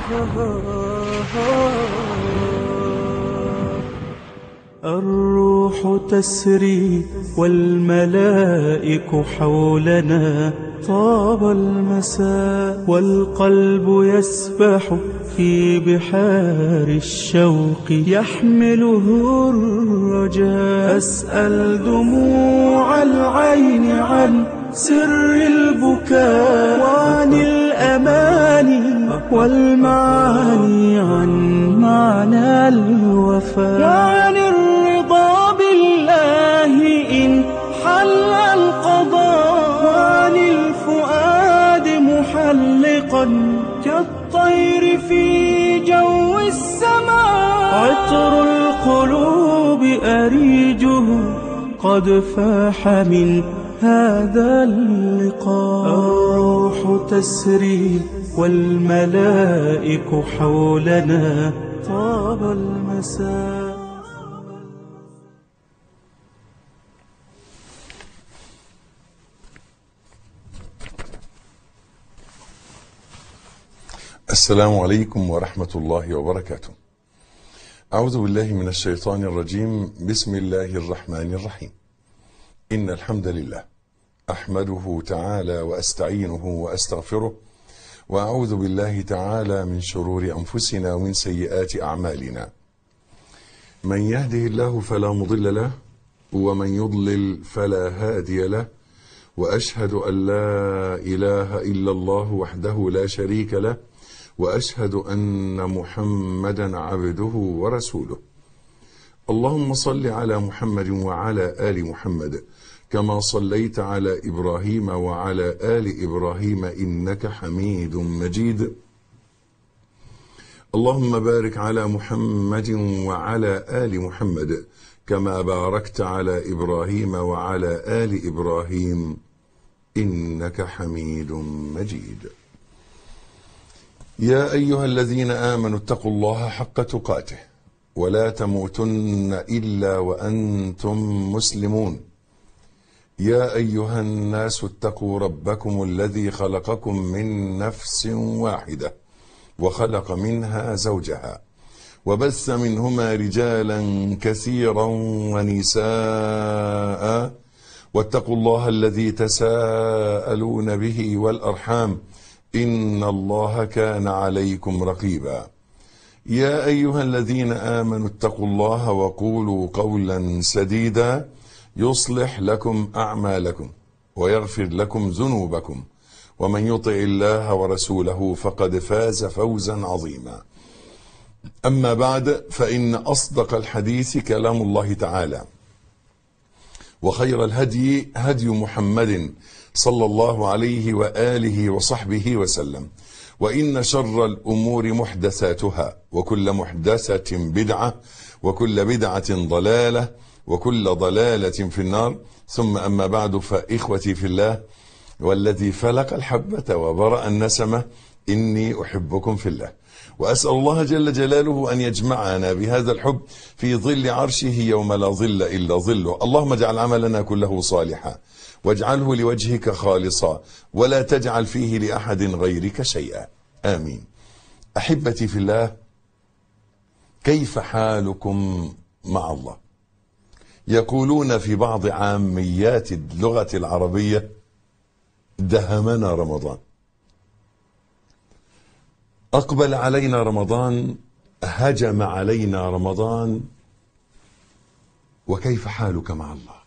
الروح تسري والملائك حولنا طاب المساء والقلب يسبح في بحار الشوق يحمله الرجاء أسأل دموع العين عن سر البكاء وعن الأماني والمعاني عن معنى الوفاء وعن الرضا بالله إن حل القضاء وعن الفؤاد محلقا كالطير في جو السماء عطر القلوب أريجه قد فاح من هذا اللقاء الروح تسري والملائك حولنا طاب المساء السلام عليكم ورحمة الله وبركاته. أعوذ بالله من الشيطان الرجيم، بسم الله الرحمن الرحيم. إن الحمد لله أحمده تعالى وأستعينه وأستغفره وأعوذ بالله تعالى من شرور أنفسنا ومن سيئات أعمالنا. من يهده الله فلا مضل له ومن يضلل فلا هادي له وأشهد أن لا إله إلا الله وحده لا شريك له واشهد ان محمدا عبده ورسوله اللهم صل على محمد وعلى ال محمد كما صليت على ابراهيم وعلى ال ابراهيم انك حميد مجيد اللهم بارك على محمد وعلى ال محمد كما باركت على ابراهيم وعلى ال ابراهيم انك حميد مجيد يا ايها الذين امنوا اتقوا الله حق تقاته ولا تموتن الا وانتم مسلمون يا ايها الناس اتقوا ربكم الذي خلقكم من نفس واحده وخلق منها زوجها وبث منهما رجالا كثيرا ونساء واتقوا الله الذي تساءلون به والارحام ان الله كان عليكم رقيبا يا ايها الذين امنوا اتقوا الله وقولوا قولا سديدا يصلح لكم اعمالكم ويغفر لكم ذنوبكم ومن يطع الله ورسوله فقد فاز فوزا عظيما اما بعد فان اصدق الحديث كلام الله تعالى وخير الهدي هدي محمد صلى الله عليه واله وصحبه وسلم وان شر الامور محدثاتها وكل محدثه بدعه وكل بدعه ضلاله وكل ضلاله في النار ثم اما بعد فاخوتي في الله والذي فلق الحبه وبرا النسمه اني احبكم في الله واسال الله جل جلاله ان يجمعنا بهذا الحب في ظل عرشه يوم لا ظل الا ظله اللهم اجعل عملنا كله صالحا واجعله لوجهك خالصا ولا تجعل فيه لاحد غيرك شيئا امين احبتي في الله كيف حالكم مع الله يقولون في بعض عاميات اللغه العربيه دهمنا رمضان اقبل علينا رمضان هجم علينا رمضان وكيف حالك مع الله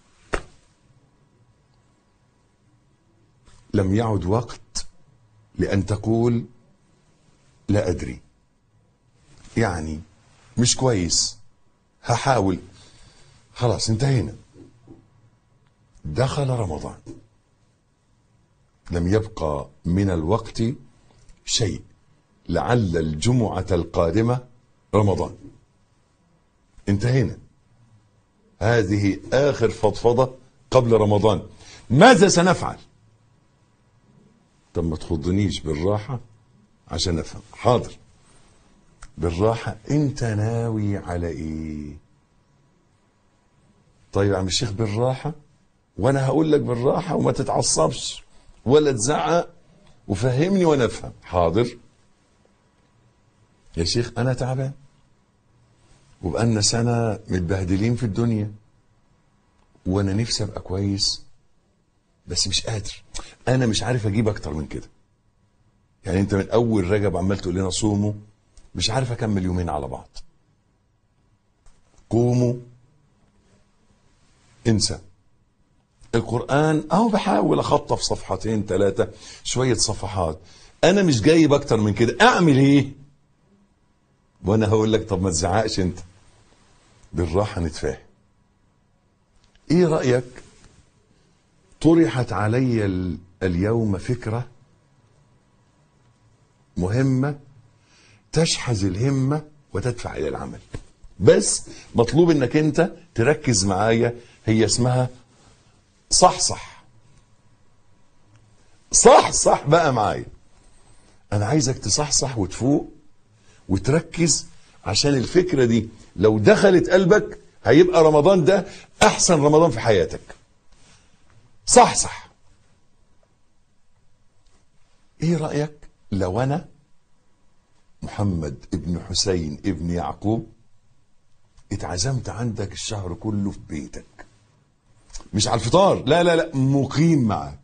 لم يعد وقت لأن تقول لا أدري يعني مش كويس هحاول خلاص انتهينا دخل رمضان لم يبقى من الوقت شيء لعل الجمعة القادمة رمضان انتهينا هذه آخر فضفضة قبل رمضان ماذا سنفعل طب ما تخضنيش بالراحة عشان افهم حاضر بالراحة انت ناوي على ايه طيب يا عم الشيخ بالراحة وانا هقول لك بالراحة وما تتعصبش ولا تزعق وفهمني وانا افهم حاضر يا شيخ انا تعبان وبقالنا سنه متبهدلين في الدنيا وانا نفسي ابقى كويس بس مش قادر انا مش عارف اجيب اكتر من كده يعني انت من اول رجب عمال تقول لنا صوموا مش عارف اكمل يومين على بعض قوموا انسى القرآن اهو بحاول اخطف صفحتين ثلاثة شوية صفحات انا مش جايب اكتر من كده اعمل ايه وانا هقول لك طب ما تزعقش انت بالراحة نتفاهم ايه رأيك طرحت علي ال- اليوم فكرة مهمة تشحذ الهمة وتدفع إلى العمل بس مطلوب انك انت تركز معايا هي اسمها صح صح صح صح بقى معايا انا عايزك تصحصح وتفوق وتركز عشان الفكرة دي لو دخلت قلبك هيبقى رمضان ده احسن رمضان في حياتك صح صح ايه رأيك لو انا محمد ابن حسين ابن يعقوب اتعزمت عندك الشهر كله في بيتك مش على الفطار لا لا لا مقيم معاك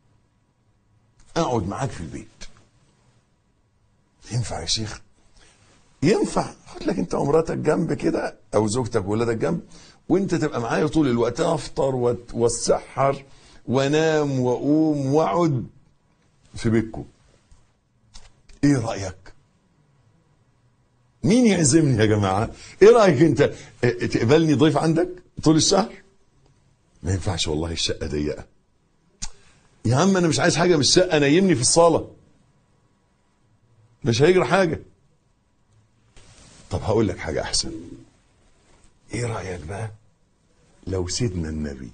اقعد معاك في البيت ينفع يا شيخ ينفع خد لك انت ومراتك جنب كده او زوجتك وولادك جنب وانت تبقى معايا طول الوقت افطر وات- واتسحر وانام واقوم واقعد في بيتكم ايه رايك مين يعزمني يا جماعه ايه رايك انت اه، تقبلني ضيف عندك طول الشهر ما ينفعش والله الشقه ضيقه يا عم انا مش عايز حاجه من الشقه نيمني في الصاله مش هيجرى حاجه طب هقول لك حاجه احسن ايه رايك بقى لو سيدنا النبي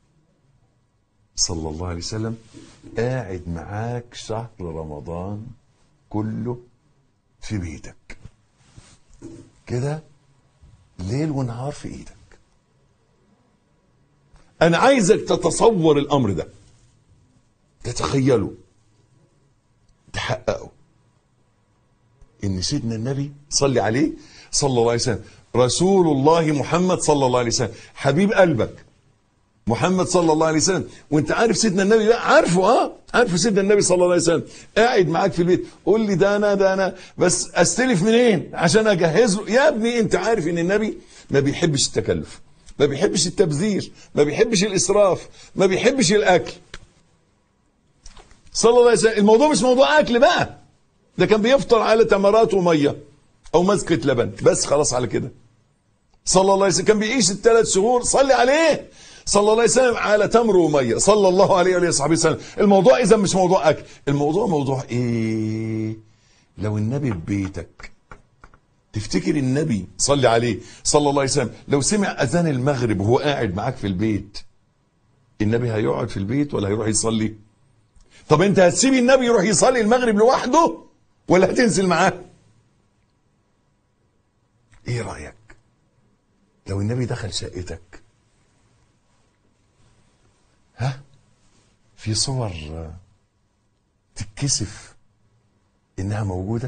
صلى الله عليه وسلم قاعد معاك شهر رمضان كله في بيتك كده ليل ونهار في ايدك انا عايزك تتصور الامر ده تتخيله تحققه ان سيدنا النبي صلي عليه صلى الله عليه وسلم رسول الله محمد صلى الله عليه وسلم حبيب قلبك محمد صلى الله عليه وسلم وانت عارف سيدنا النبي ده عارفه اه عارفه سيدنا النبي صلى الله عليه وسلم قاعد معاك في البيت قول لي ده انا ده انا بس استلف منين عشان اجهز له يا ابني انت عارف ان النبي ما بيحبش التكلف ما بيحبش التبذير ما بيحبش الاسراف ما بيحبش الاكل صلى الله عليه وسلم الموضوع مش موضوع اكل بقى ده كان بيفطر على تمرات وميه او مسكه لبن بس خلاص على كده صلى الله عليه وسلم كان بيعيش الثلاث شهور صلي عليه صلى الله عليه وسلم على تمر وميه صلى الله عليه وآله وصحبه وسلم الموضوع اذا مش موضوع اكل الموضوع موضوع ايه لو النبي في بيتك تفتكر النبي صلي عليه صلى الله عليه وسلم لو سمع اذان المغرب وهو قاعد معاك في البيت النبي هيقعد في البيت ولا هيروح يصلي طب انت هتسيب النبي يروح يصلي المغرب لوحده ولا هتنزل معاه ايه رايك لو النبي دخل شقتك ها في صور آه، تتكسف انها موجوده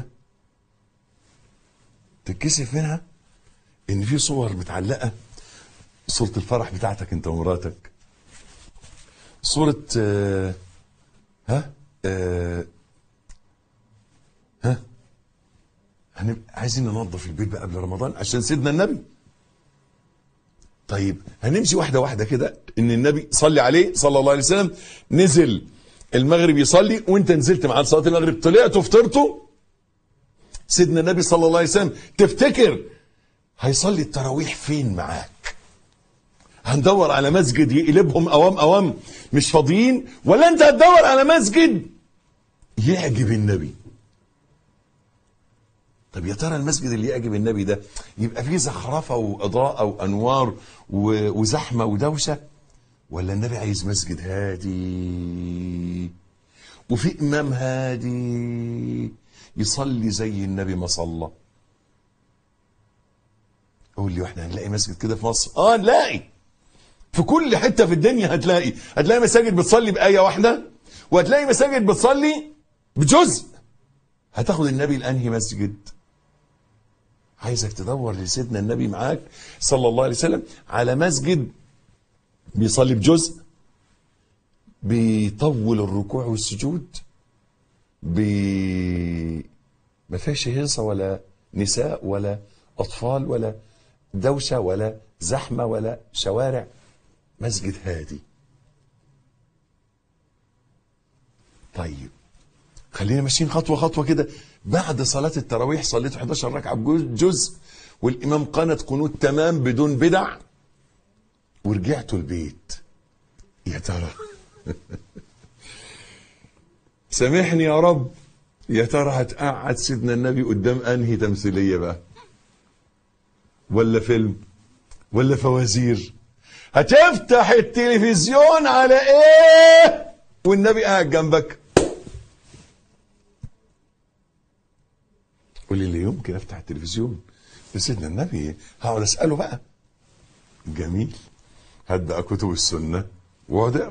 تتكسف منها ان في صور متعلقه صوره الفرح بتاعتك انت ومراتك صوره آه، ها آه، ها هنبقى عايزين ننظف البيت بقى قبل رمضان عشان سيدنا النبي طيب هنمشي واحدة واحدة كده ان النبي صلي عليه صلى الله عليه وسلم نزل المغرب يصلي وانت نزلت معاه صلاة المغرب طلعتوا فطرتوا سيدنا النبي صلى الله عليه وسلم تفتكر هيصلي التراويح فين معاك هندور على مسجد يقلبهم اوام اوام مش فاضيين ولا انت هتدور على مسجد يعجب النبي طب يا ترى المسجد اللي يعجب النبي ده يبقى فيه زخرفه واضاءه وانوار و- وزحمه ودوشه ولا النبي عايز مسجد هادي وفي امام هادي يصلي زي النبي ما صلى قول لي واحنا هنلاقي مسجد كده في مصر اه نلاقي في كل حته في الدنيا هتلاقي هتلاقي مساجد بتصلي بايه واحده وهتلاقي مساجد بتصلي بجزء هتاخد النبي لانهي مسجد عايزك تدور لسيدنا النبي معاك صلى الله عليه وسلم على مسجد بيصلي بجزء بيطول الركوع والسجود بي ما فيهاش هيصة ولا نساء ولا أطفال ولا دوشة ولا زحمة ولا شوارع مسجد هادي طيب خلينا ماشيين خطوة خطوة كده بعد صلاة التراويح صليت 11 ركعة بجزء والإمام قنت قنوت تمام بدون بدع ورجعتوا البيت يا ترى سامحني يا رب يا ترى هتقعد سيدنا النبي قدام انهي تمثيليه بقى ولا فيلم ولا فوازير هتفتح التلفزيون على ايه والنبي قاعد جنبك قولي لي يمكن افتح التلفزيون لسيدنا النبي هقعد اساله بقى جميل هات بقى كتب السنه واقعد اقرا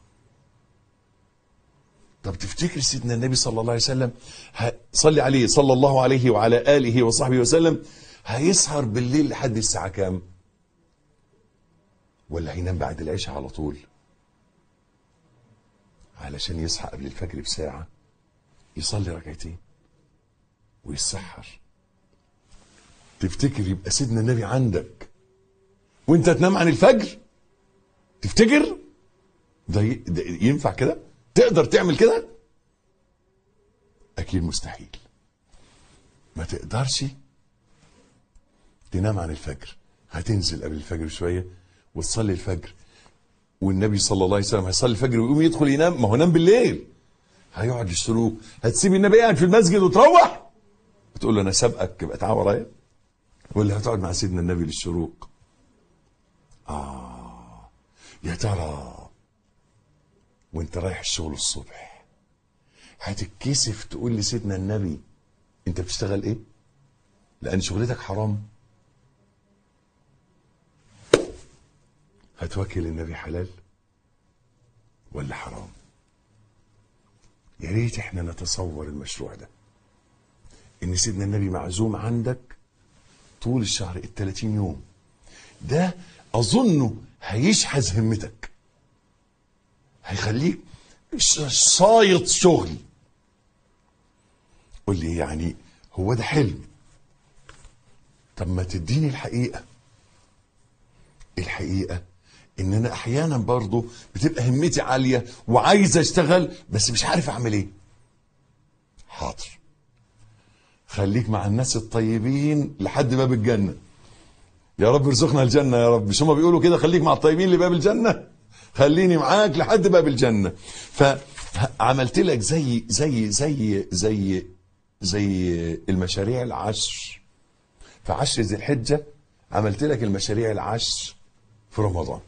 طب تفتكر سيدنا النبي صلى الله عليه وسلم ه- صلي عليه صلى الله عليه وعلى اله وصحبه وسلم هيسهر بالليل لحد الساعه كام ولا هينام بعد العشاء على طول علشان يصحى قبل الفجر بساعه يصلي ركعتين ويتسحر تفتكر يبقى سيدنا النبي عندك وانت تنام عن الفجر تفتكر ده, ي... ده ينفع كده تقدر تعمل كده اكيد مستحيل ما تقدرش تنام عن الفجر هتنزل قبل الفجر بشويه وتصلي الفجر والنبي صلى الله عليه وسلم هيصلي الفجر ويقوم يدخل ينام ما هو نام بالليل هيقعد الشروق هتسيب النبي قاعد في المسجد وتروح وتقول له انا سابقك يبقى تعال ورايا ولا هتقعد مع سيدنا النبي للشروق اه يا ترى وانت رايح الشغل الصبح هتتكسف تقول لسيدنا النبي انت بتشتغل ايه لان شغلتك حرام هتوكل النبي حلال ولا حرام يا ريت احنا نتصور المشروع ده ان سيدنا النبي معزوم عندك طول الشهر ال 30 يوم ده اظنه هيشحذ همتك هيخليك ش- صايط شغل قول لي يعني هو ده حلم طب ما تديني الحقيقه الحقيقه ان انا احيانا برضو بتبقى همتي عاليه وعايز اشتغل بس مش عارف اعمل ايه حاضر خليك مع الناس الطيبين لحد باب الجنه يا رب ارزقنا الجنه يا رب مش هما بيقولوا كده خليك مع الطيبين لباب الجنه خليني معاك لحد باب الجنه فعملت لك زي زي زي زي زي المشاريع العشر في عشر ذي الحجه عملت لك المشاريع العشر في رمضان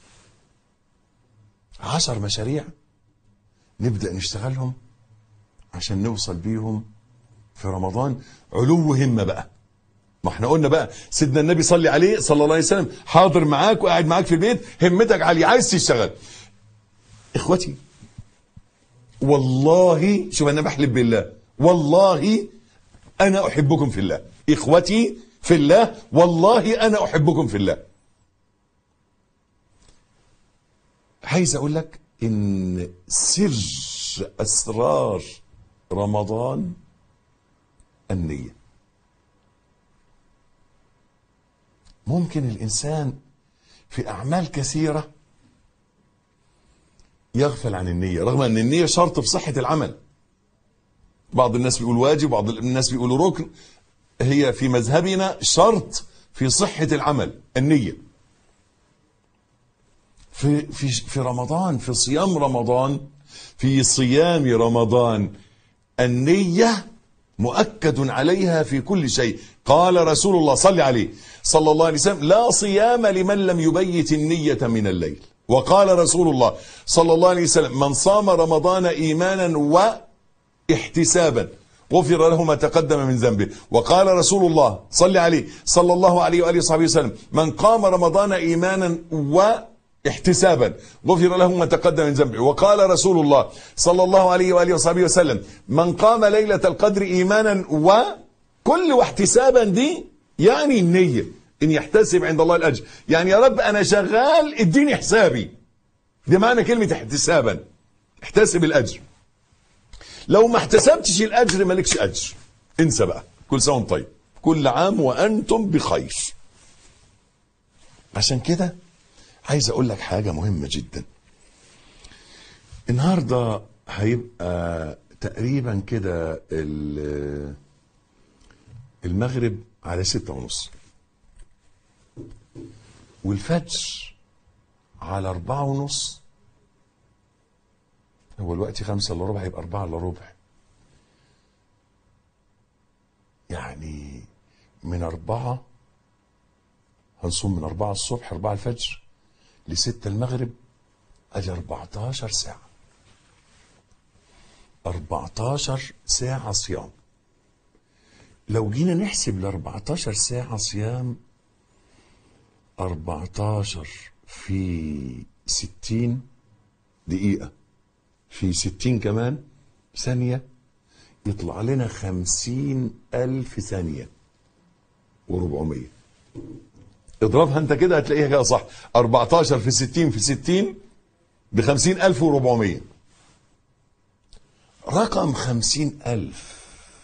عشر مشاريع نبدأ نشتغلهم عشان نوصل بيهم في رمضان علو همة بقى ما احنا قلنا بقى سيدنا النبي صلي عليه صلى الله عليه وسلم حاضر معاك وقاعد معاك في البيت همتك عالية عايز تشتغل اخوتي والله شوف انا بحلف بالله والله انا احبكم في الله اخوتي في الله والله انا احبكم في الله عايز اقول لك ان سر اسرار رمضان النيه ممكن الانسان في اعمال كثيره يغفل عن النيه رغم ان النيه شرط في صحه العمل بعض الناس بيقول واجب بعض الناس بيقولوا ركن هي في مذهبنا شرط في صحه العمل النيه في في في رمضان في صيام رمضان في صيام رمضان النية مؤكد عليها في كل شيء قال رسول الله صلى عليه صلى الله عليه وسلم لا صيام لمن لم يبيت النية من الليل وقال رسول الله صلى الله عليه وسلم من صام رمضان إيمانا واحتسابا غفر له ما تقدم من ذنبه وقال رسول الله صلى عليه صلى الله عليه وآله وصحبه وسلم من قام رمضان إيمانا و احتسابا غفر له ما تقدم من ذنبه وقال رسول الله صلى الله عليه واله وصحبه وسلم من قام ليله القدر ايمانا وكل واحتسابا دي يعني النية ان يحتسب عند الله الاجر يعني يا رب انا شغال اديني حسابي ده معنى كلمة احتسابا احتسب الاجر لو ما احتسبتش الاجر مالكش اجر انسى بقى كل سنه وانت طيب كل عام وانتم بخير عشان كده عايز اقول لك حاجه مهمه جدا النهارده هيبقى تقريبا كده ال- المغرب على ستة ونص والفجر على أربعة ونص هو الوقت خمسة إلا ربع هيبقى أربعة إلا ربع يعني من أربعة هنصوم من أربعة الصبح أربعة الفجر لستة المغرب أدي 14 ساعة 14 ساعة صيام لو جينا نحسب ال 14 ساعة صيام 14 في 60 دقيقة في 60 كمان ثانية يطلع لنا 50 ألف ثانية و400 اضربها انت كده هتلاقيها كده صح 14 في 60 في 60 ب 50400 رقم 50000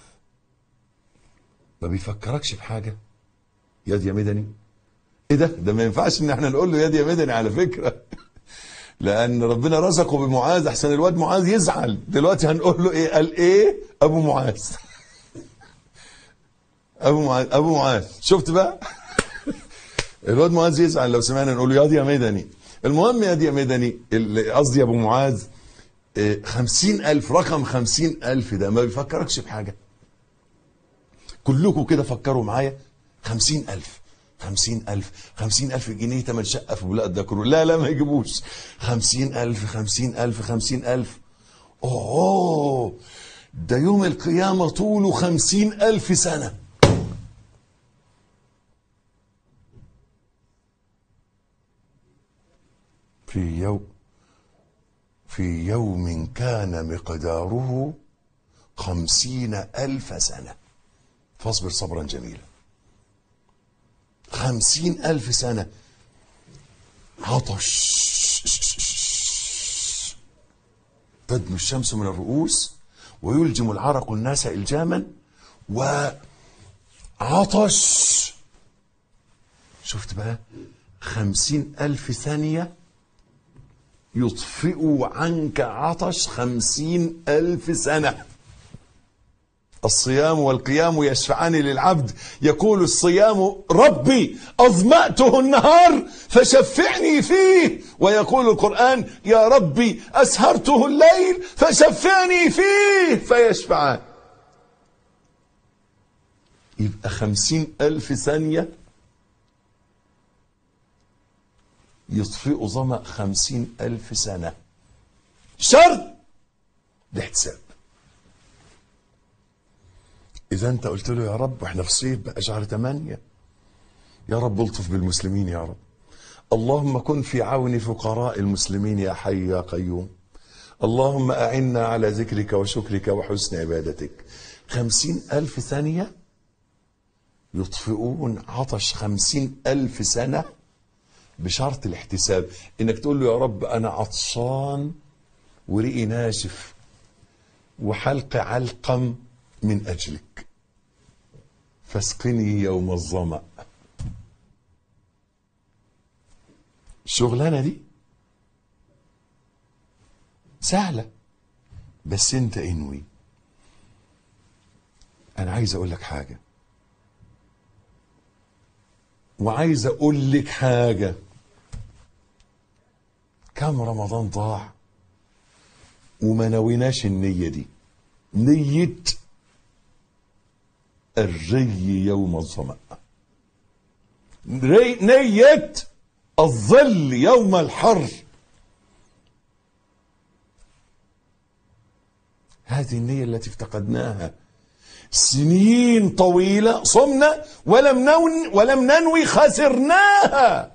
ما بيفكركش بحاجه ياد يا مدني ايه ده ده ما ينفعش ان احنا نقول له ياد يا مدني على فكره لان ربنا رزقه بمعاذ احسن الواد معاذ يزعل دلوقتي هنقول له ايه قال ايه ابو معاذ ابو معاذ ابو معاذ شفت بقى الواد معاذ يزعل لو سمعنا نقول له ياض يا مدني المهم ياض يا مدني ال- قصدي يا ابو معاذ إيه، خمسين ألف رقم خمسين ألف ده ما بيفكركش بحاجة كلكم كده فكروا معايا خمسين ألف خمسين ألف خمسين ألف جنيه تمن شقة في بلاد دكرور لا لا ما يجيبوش خمسين ألف خمسين ألف خمسين ألف أوه ده يوم القيامة طوله خمسين ألف سنة في يوم في يوم كان مقداره خمسين ألف سنة فاصبر صبرا جميلا خمسين ألف سنة عطش تدنو الشمس من الرؤوس ويلجم العرق الناس إلجاما وعطش شفت بقى خمسين ألف ثانية يطفئ عنك عطش خمسين ألف سنة الصيام والقيام يشفعان للعبد يقول الصيام ربي أظمأته النهار فشفعني فيه ويقول القرآن يا ربي أسهرته الليل فشفعني فيه فيشفعان يبقى خمسين ألف ثانية يطفئ ظمأ خمسين ألف سنة شرط الاحتساب إذا أنت قلت له يا رب احنا في صيف بقى شهر ثمانية يا رب الطف بالمسلمين يا رب اللهم كن في عون فقراء المسلمين يا حي يا قيوم اللهم أعنا على ذكرك وشكرك وحسن عبادتك خمسين ألف ثانية يطفئون عطش خمسين ألف سنة بشرط الاحتساب انك تقول له يا رب انا عطشان وريقي ناشف وحلق علقم من اجلك فاسقني يوم الظمأ الشغلانه دي سهله بس انت انوي انا عايز اقول لك حاجه وعايز اقول لك حاجه كم رمضان ضاع وما نويناش النيه دي نيه الري يوم الظمأ ري- نيه الظل يوم الحر هذه النيه التي افتقدناها سنين طويلة صمنا ولم نون ولم ننوي خسرناها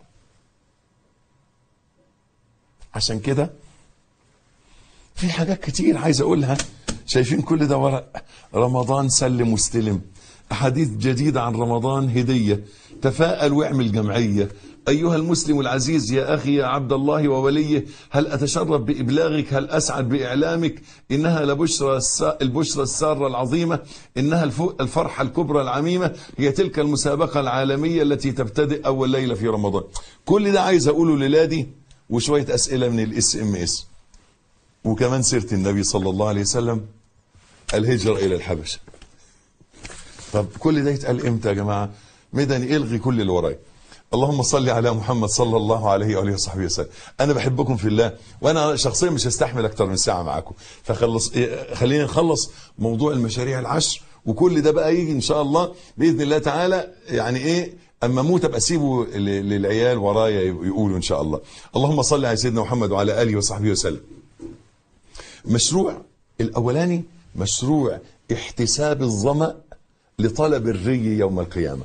عشان كده في حاجات كتير عايز اقولها شايفين كل ده ورق رمضان سلم واستلم أحاديث جديدة عن رمضان هدية تفاءل واعمل جمعية أيها المسلم العزيز يا أخي يا عبد الله ووليه هل أتشرف بإبلاغك هل أسعد بإعلامك إنها لبشرى الس- البشرى السارة العظيمة إنها الف- الفرحة الكبرى العميمة هي تلك المسابقة العالمية التي تبتدئ أول ليلة في رمضان كل ده عايز أقوله للادي وشوية أسئلة من الاس ام اس وكمان سيرة النبي صلى الله عليه وسلم الهجرة إلى الحبشة طب كل ده يتقال امتى يا جماعه مدني الغي كل اللي ورايا اللهم صل على محمد صلى الله عليه واله وصحبه وسلم انا بحبكم في الله وانا شخصيا مش هستحمل اكتر من ساعه معاكم فخلص إيه، خلينا نخلص موضوع المشاريع العشر وكل ده بقى يجي ان شاء الله باذن الله تعالى يعني ايه اما اموت ابقى اسيبه ل- للعيال ورايا يقولوا ان شاء الله اللهم صل على سيدنا محمد وعلى اله وصحبه وسلم مشروع الاولاني مشروع احتساب الظمأ لطلب الري يوم القيامة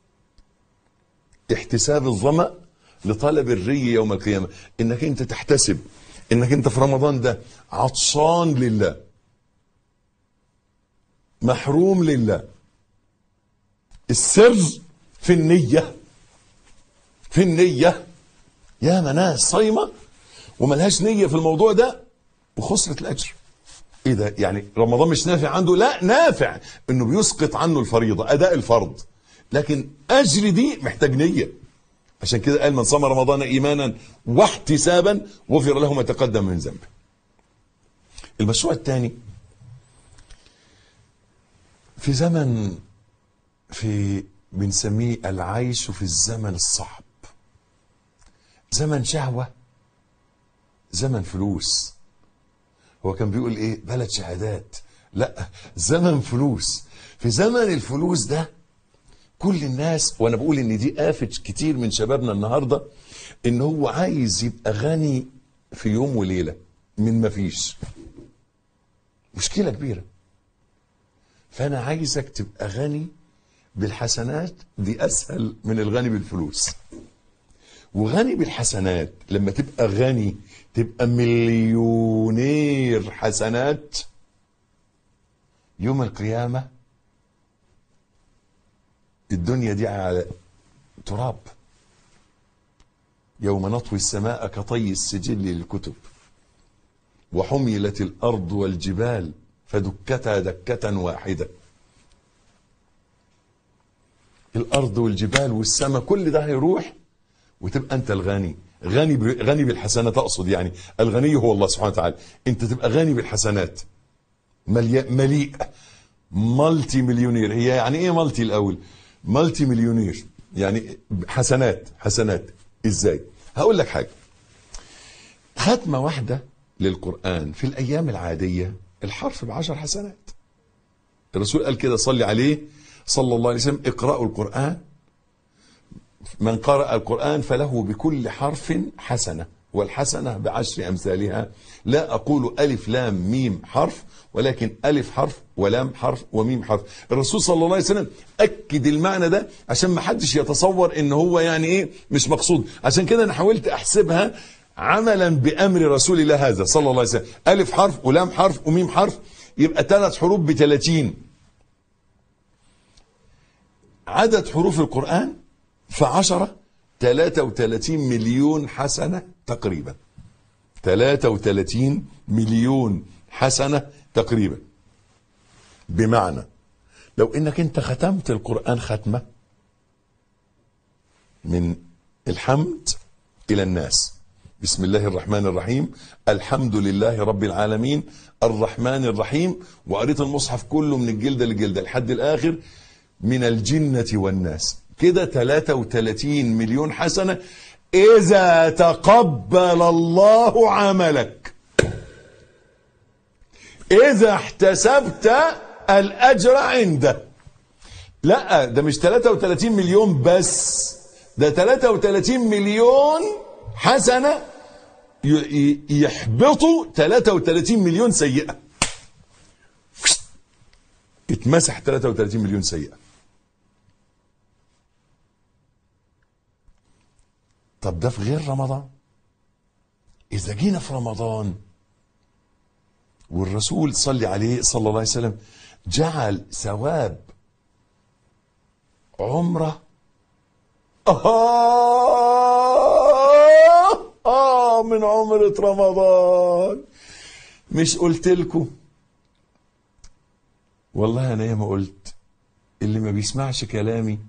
احتساب الظمأ لطلب الري يوم القيامة انك انت تحتسب انك انت في رمضان ده عطشان لله محروم لله السر في النية في النية يا ناس صايمة وملهاش نية في الموضوع ده وخسرت الأجر ايه ده يعني رمضان مش نافع عنده لا نافع انه بيسقط عنه الفريضه اداء الفرض لكن اجر دي محتاج نيه عشان كده قال من صام رمضان ايمانا واحتسابا غفر له ما تقدم من ذنبه المشروع الثاني في زمن في بنسميه العيش في الزمن الصعب زمن شهوه زمن فلوس هو كان بيقول ايه بلد شهادات لا زمن فلوس في زمن الفلوس ده كل الناس وانا بقول ان دي آفة كتير من شبابنا النهارده ان هو عايز يبقى غني في يوم وليله من ما فيش مشكله كبيره فانا عايزك تبقى غني بالحسنات دي اسهل من الغني بالفلوس وغني بالحسنات لما تبقى غني تبقى مليونير حسنات يوم القيامة الدنيا دي على تراب يوم نطوي السماء كطي السجل للكتب وحملت الأرض والجبال فدكتا دكة واحدة الأرض والجبال والسماء كل ده هيروح وتبقى انت الغني غني ب... غني بالحسنات اقصد يعني الغني هو الله سبحانه وتعالى انت تبقى غني بالحسنات ملي... مليء مالتي مليونير هي يعني ايه مالتي الاول مالتي مليونير يعني حسنات حسنات ازاي هقول لك حاجه ختمه واحده للقران في الايام العاديه الحرف بعشر حسنات الرسول قال كده صلي عليه صلى الله عليه وسلم اقرأوا القرآن من قرأ القرآن فله بكل حرف حسنة والحسنة بعشر أمثالها لا أقول ألف لام ميم حرف ولكن ألف حرف ولام حرف وميم حرف الرسول صلى الله عليه وسلم أكد المعنى ده عشان ما حدش يتصور إن هو يعني إيه مش مقصود عشان كده أنا حاولت أحسبها عملا بأمر رسول الله هذا صلى الله عليه وسلم ألف حرف ولام حرف وميم حرف يبقى ثلاث حروف بثلاثين عدد حروف القرآن في عشرة 33 مليون حسنة تقريبا 33 مليون حسنة تقريبا بمعنى لو انك انت ختمت القرآن ختمة من الحمد الى الناس بسم الله الرحمن الرحيم الحمد لله رب العالمين الرحمن الرحيم وقريت المصحف كله من الجلدة للجلدة لحد الاخر من الجنة والناس كده 33 مليون حسنة إذا تقبل الله عملك إذا احتسبت الأجر عنده لا ده مش 33 مليون بس ده 33 مليون حسنة يحبطوا 33 مليون سيئة اتمسح 33 مليون سيئة طب ده في غير رمضان إذا جينا في رمضان والرسول صلى عليه صلى الله عليه وسلم جعل ثواب عمرة آه, آه من عمرة رمضان مش قلت لكم والله أنا ياما قلت اللي ما بيسمعش كلامي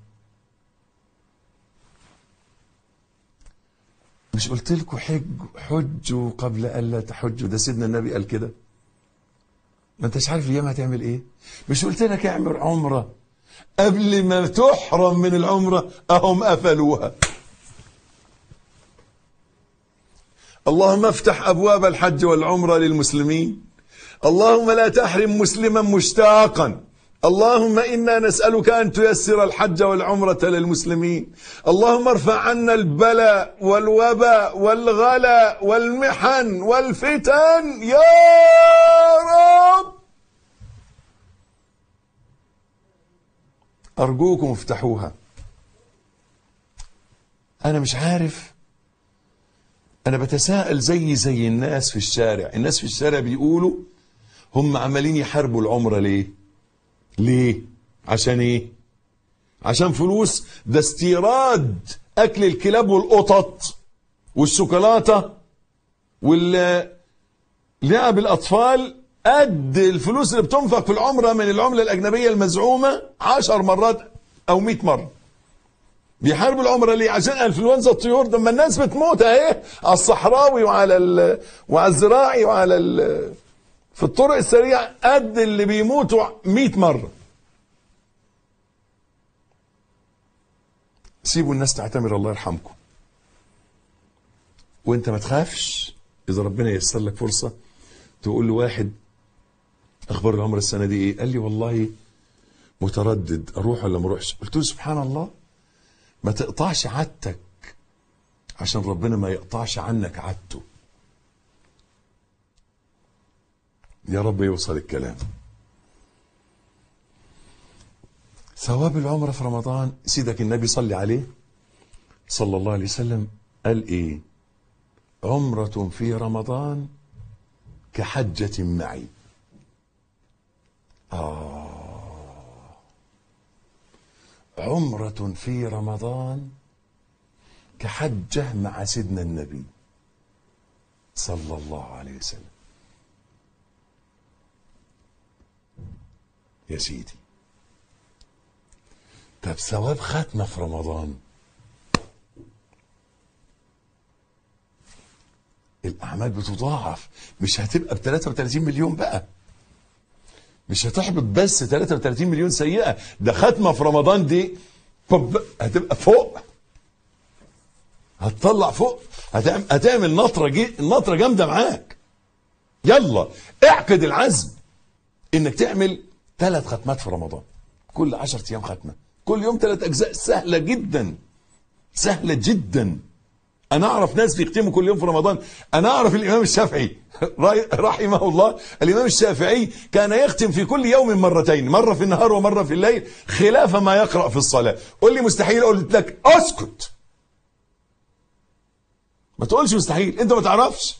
مش قلت لكم حج حجوا قبل ألا تحجوا ده سيدنا النبي قال كده ما انتش عارف الايام هتعمل ايه مش قلت لك اعمل عمره قبل ما تحرم من العمره اهم قفلوها اللهم افتح ابواب الحج والعمره للمسلمين اللهم لا تحرم مسلما مشتاقا اللهم انا نسالك ان تيسر الحج والعمره للمسلمين اللهم ارفع عنا البلاء والوباء والغلا والمحن والفتن يا رب ارجوكم افتحوها انا مش عارف انا بتساءل زي زي الناس في الشارع الناس في الشارع بيقولوا هم عمالين يحاربوا العمره ليه ليه عشان ايه عشان فلوس ده استيراد اكل الكلاب والقطط والشوكولاته وال لعب الاطفال قد الفلوس اللي بتنفق في العمره من العمله الاجنبيه المزعومه عشر مرات او مئة مره بيحاربوا العمره ليه عشان انفلونزا الطيور ده ما الناس بتموت اهي على الصحراوي وعلى ال... وعلى الزراعي وعلى ال... في الطرق السريعه قد اللي بيموتوا 100 مره سيبوا الناس تعتمر الله يرحمكم وانت ما تخافش اذا ربنا ييسر لك فرصه تقول لواحد اخبار العمره السنه دي ايه قال لي والله متردد اروح ولا ما اروحش قلت له سبحان الله ما تقطعش عادتك عشان ربنا ما يقطعش عنك عادته يا رب يوصل الكلام ثواب العمرة في رمضان سيدك النبي صلي عليه صلى الله عليه وسلم قال ايه عمرة في رمضان كحجة معي آه عمرة في رمضان كحجة مع سيدنا النبي صلى الله عليه وسلم يا سيدي طب ثواب ختمة في رمضان الأعمال بتضاعف مش هتبقى ب 33 مليون بقى مش هتحبط بس 33 مليون سيئة ده ختمة في رمضان دي طب هتبقى فوق هتطلع فوق هتعمل, هتعمل نطرة جي نطرة جامدة معاك يلا اعقد العزم انك تعمل ثلاث ختمات في رمضان كل 10 ايام ختمه كل يوم ثلاث اجزاء سهله جدا سهله جدا انا اعرف ناس بيختموا كل يوم في رمضان انا اعرف الامام الشافعي رحمه الله الامام الشافعي كان يختم في كل يوم مرتين مره في النهار ومره في الليل خلاف ما يقرا في الصلاه قول لي مستحيل قلت لك اسكت ما تقولش مستحيل انت ما تعرفش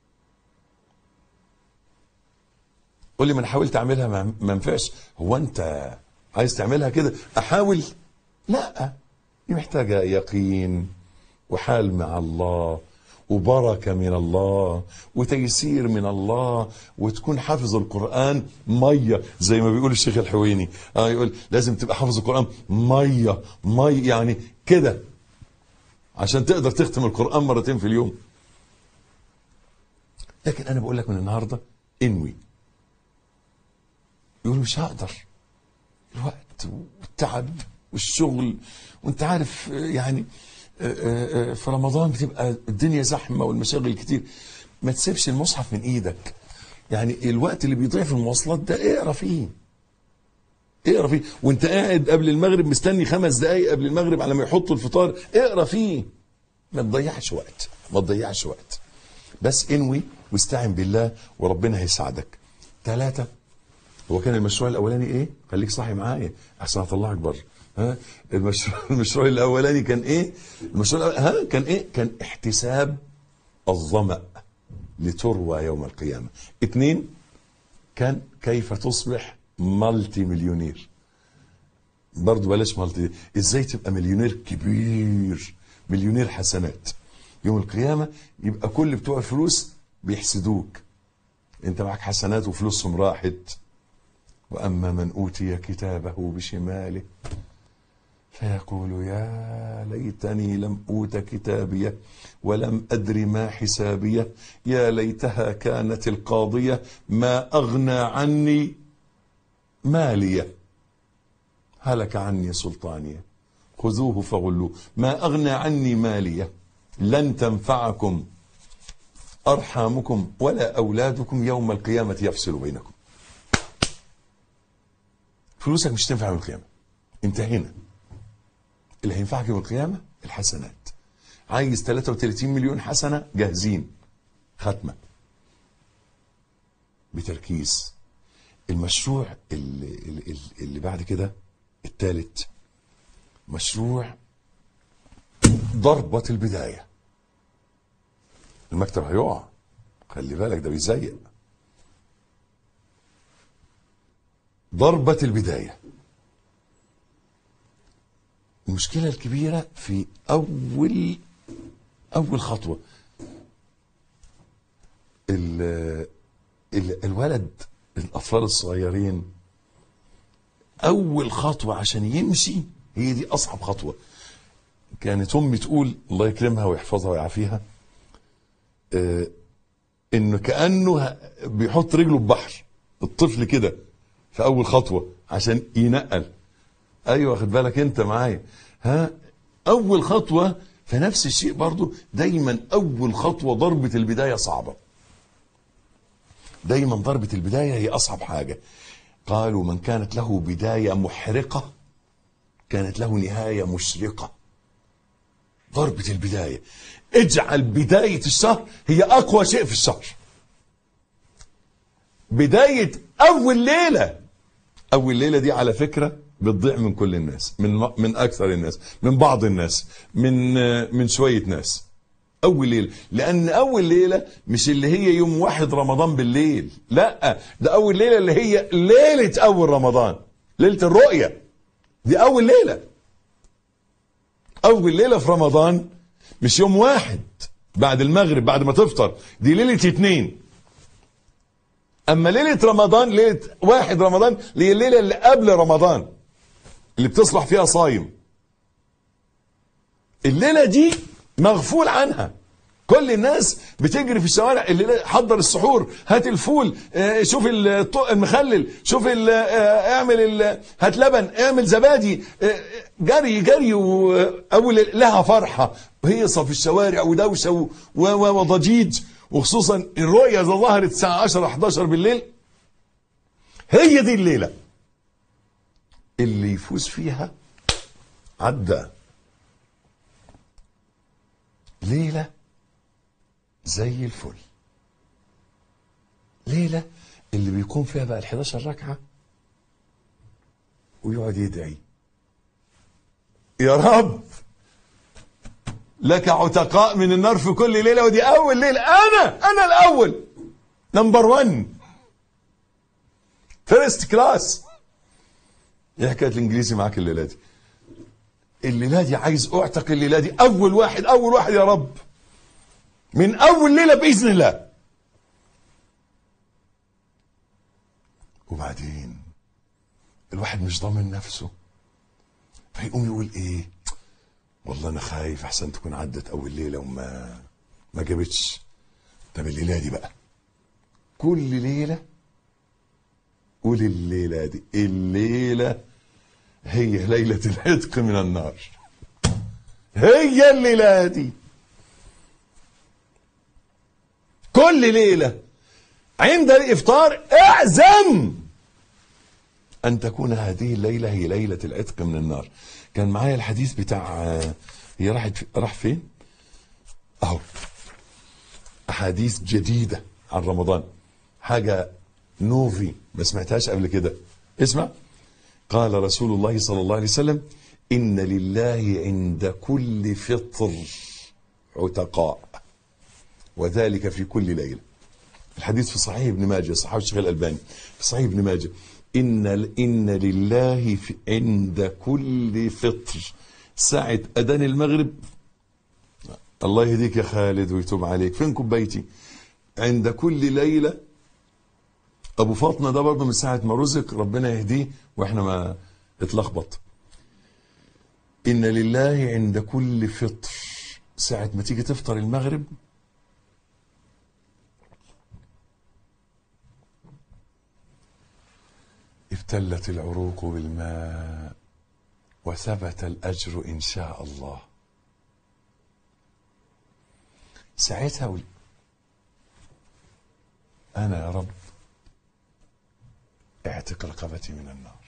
قول لي ما انا حاولت اعملها ما ما ينفعش هو انت عايز تعملها كده احاول لا دي محتاجه يقين وحال مع الله وبركه من الله وتيسير من الله وتكون حافظ القران ميه زي ما بيقول الشيخ الحويني اه يقول لازم تبقى حافظ القران ميه ميه يعني كده عشان تقدر تختم القران مرتين في اليوم لكن انا بقول لك من النهارده انوي يقول مش هقدر الوقت والتعب والشغل وانت عارف يعني في رمضان بتبقى الدنيا زحمه والمشاغل كتير ما تسيبش المصحف من ايدك يعني الوقت اللي بيضيع في المواصلات ده اقرا فيه اقرا فيه وانت قاعد قبل المغرب مستني خمس دقايق قبل المغرب على ما يحطوا الفطار اقرا فيه ما تضيعش وقت ما تضيعش وقت بس انوي واستعن بالله وربنا هيساعدك ثلاثة هو كان المشروع الاولاني ايه خليك صاحي معايا احسن هطلعك بره ها المشروع المشروع الاولاني كان ايه المشروع الأولاني ها كان ايه كان احتساب الظمأ لتروى يوم القيامة اثنين كان كيف تصبح مالتي مليونير برضه بلاش مالتي ازاي تبقى مليونير كبير مليونير حسنات يوم القيامة يبقى كل بتوع الفلوس بيحسدوك انت معك حسنات وفلوسهم راحت واما من اوتي كتابه بشماله فيقول يا ليتني لم اوت كتابيه ولم ادر ما حسابيه يا ليتها كانت القاضيه ما اغنى عني ماليه هلك عني سلطانيه خذوه فغلوه ما اغنى عني ماليه لن تنفعكم ارحامكم ولا اولادكم يوم القيامه يفصل بينكم فلوسك مش تنفع يوم القيامه انتهينا اللي هينفعك يوم القيامه الحسنات عايز 33 مليون حسنه جاهزين ختمه بتركيز المشروع اللي, اللي, اللي بعد كده الثالث مشروع ضربة البداية المكتب هيقع خلي بالك ده بيزيق ضربة البداية المشكلة الكبيرة في أول أول خطوة ال ال الولد الأطفال الصغيرين أول خطوة عشان يمشي هي دي أصعب خطوة كانت أمي تقول الله يكرمها ويحفظها ويعافيها آه إنه كأنه ه- بيحط رجله في بحر الطفل كده في أول خطوة عشان ينقل ايوه واخد بالك انت معايا ها اول خطوه فنفس الشيء برضو دايما اول خطوه ضربه البدايه صعبه دايما ضربه البدايه هي اصعب حاجه قالوا من كانت له بدايه محرقه كانت له نهايه مشرقه ضربه البدايه اجعل بدايه الشهر هي اقوى شيء في الشهر بدايه اول ليله اول ليله دي على فكره بتضيع من كل الناس من من اكثر الناس من بعض الناس من من شويه ناس اول ليله لان اول ليله مش اللي هي يوم واحد رمضان بالليل لا ده اول ليله اللي هي ليله اول رمضان ليله الرؤيه دي اول ليله اول ليله في رمضان مش يوم واحد بعد المغرب بعد ما تفطر دي ليله اتنين اما ليله رمضان ليله واحد رمضان اللي هي الليله اللي قبل رمضان اللي بتصبح فيها صايم الليله دي مغفول عنها كل الناس بتجري في الشوارع اللي حضر السحور هات الفول آه، شوف الط- المخلل شوف ال- آه، اعمل ال- هات لبن اعمل زبادي آه، جري جري واول لها فرحه هيصه في الشوارع ودوشه و- و- وضجيج وخصوصا الرؤيه اذا ظهرت الساعه 10 11 بالليل هي دي الليله اللي يفوز فيها عدى ليله زي الفل ليله اللي بيقوم فيها بقى ال 11 ركعه ويقعد يدعي يا رب لك عتقاء من النار في كل ليله ودي اول ليله انا انا الاول نمبر 1 فيرست كلاس ايه حكايه الانجليزي معاك الليله دي الليله دي عايز اعتق الليله دي اول واحد اول واحد يا رب من اول ليله باذن الله وبعدين الواحد مش ضامن نفسه فيقوم يقول ايه والله انا خايف احسن تكون عدت اول ليله وما ما جابتش طب الليله دي بقى كل ليله قول الليله دي الليله هي ليله العتق من النار هي الليله دي كل ليله عند الافطار اعزم ان تكون هذه الليله هي ليله العتق من النار كان معايا الحديث بتاع هي راحت في- راح فين اهو احاديث جديده عن رمضان حاجه نوفي ما سمعتهاش قبل كده اسمع قال رسول الله صلى الله عليه وسلم ان لله عند كل فطر عتقاء وذلك في كل ليله الحديث في صحيح ابن ماجه صحيح الشيخ الالباني في صحيح ابن ماجه إن إن لله في عند كل فطر ساعة أذان المغرب الله يهديك يا خالد ويتوب عليك فين كوبايتي عند كل ليلة أبو فاطمة ده برضه من ساعة ما رزق ربنا يهديه وإحنا ما اتلخبط إن لله عند كل فطر ساعة ما تيجي تفطر المغرب ابتلت العروق بالماء وثبت الأجر إن شاء الله ساعتها ول- أنا يا رب اعتق رقبتي من النار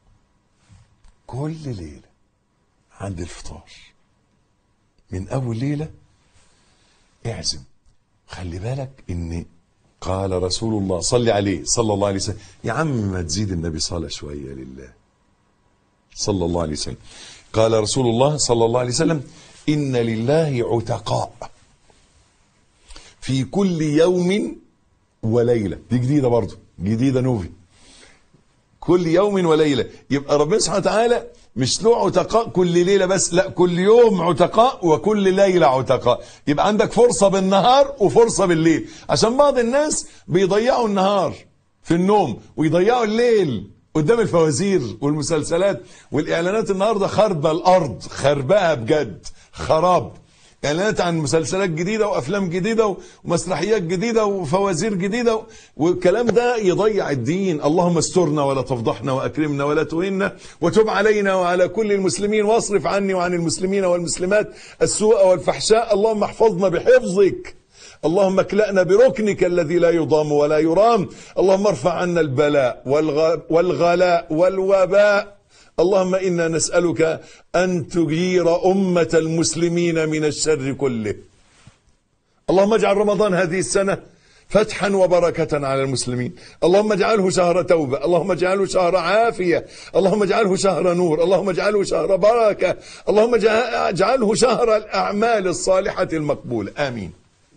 كل ليلة عند الفطار من أول ليلة اعزم خلي بالك إن قال رسول الله صلي عليه صلى الله عليه وسلم يا عم ما تزيد النبي صلاة شوية لله صلى الله عليه وسلم قال رسول الله صلى الله عليه وسلم إن لله عتقاء في كل يوم وليلة دي جديدة برضو جديدة نوفي كل يوم وليلة يبقى ربنا سبحانه وتعالى مش له عتقاء كل ليلة بس لا كل يوم عتقاء وكل ليلة عتقاء يبقى عندك فرصة بالنهار وفرصة بالليل عشان بعض الناس بيضيعوا النهار في النوم ويضيعوا الليل قدام الفوازير والمسلسلات والإعلانات النهاردة خربة الأرض خربها بجد خراب اعلانات عن مسلسلات جديده وافلام جديده ومسرحيات جديده وفوازير جديده والكلام ده يضيع الدين اللهم استرنا ولا تفضحنا واكرمنا ولا تهنا وتب علينا وعلى كل المسلمين واصرف عني وعن المسلمين والمسلمات السوء والفحشاء اللهم احفظنا بحفظك اللهم اكلأنا بركنك الذي لا يضام ولا يرام اللهم ارفع عنا البلاء والغ... والغلاء والوباء اللهم انا نسالك ان تجير امه المسلمين من الشر كله اللهم اجعل رمضان هذه السنه فتحا وبركة على المسلمين اللهم اجعله شهر توبة اللهم اجعله شهر عافية اللهم اجعله شهر نور اللهم اجعله شهر بركة اللهم اجعله شهر الأعمال الصالحة المقبولة آمين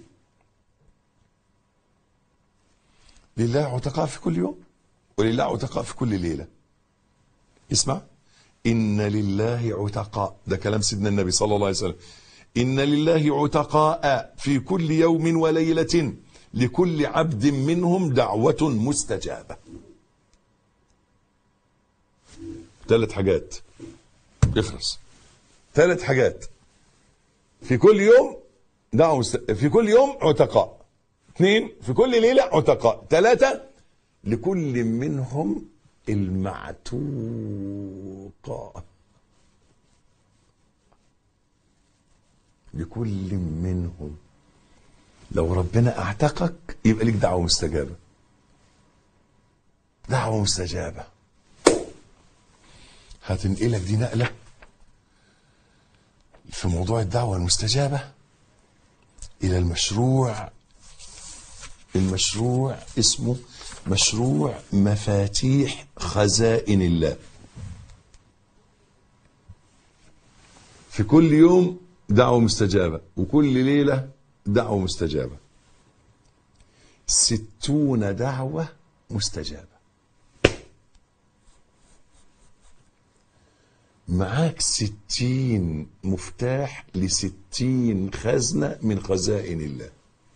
لله عتقاء في كل يوم ولله عتقاء في كل ليلة اسمع إن لله عتقاء ده كلام سيدنا النبي صلى الله عليه وسلم إن لله عتقاء في كل يوم وليلة لكل عبد منهم دعوة مستجابة ثلاث حاجات يخلص ثلاث حاجات في كل يوم دعوة مست... في كل يوم عتقاء اثنين في كل ليلة عتقاء ثلاثة لكل منهم المعتوق لكل منهم لو ربنا اعتقك يبقى ليك دعوة مستجابة دعوة مستجابة هتنقلك دي نقلة في موضوع الدعوة المستجابة إلى المشروع المشروع اسمه مشروع مفاتيح خزائن الله في كل يوم دعوة مستجابة وكل ليلة دعوة مستجابة ستون دعوة مستجابة معاك ستين مفتاح لستين خزنة من خزائن الله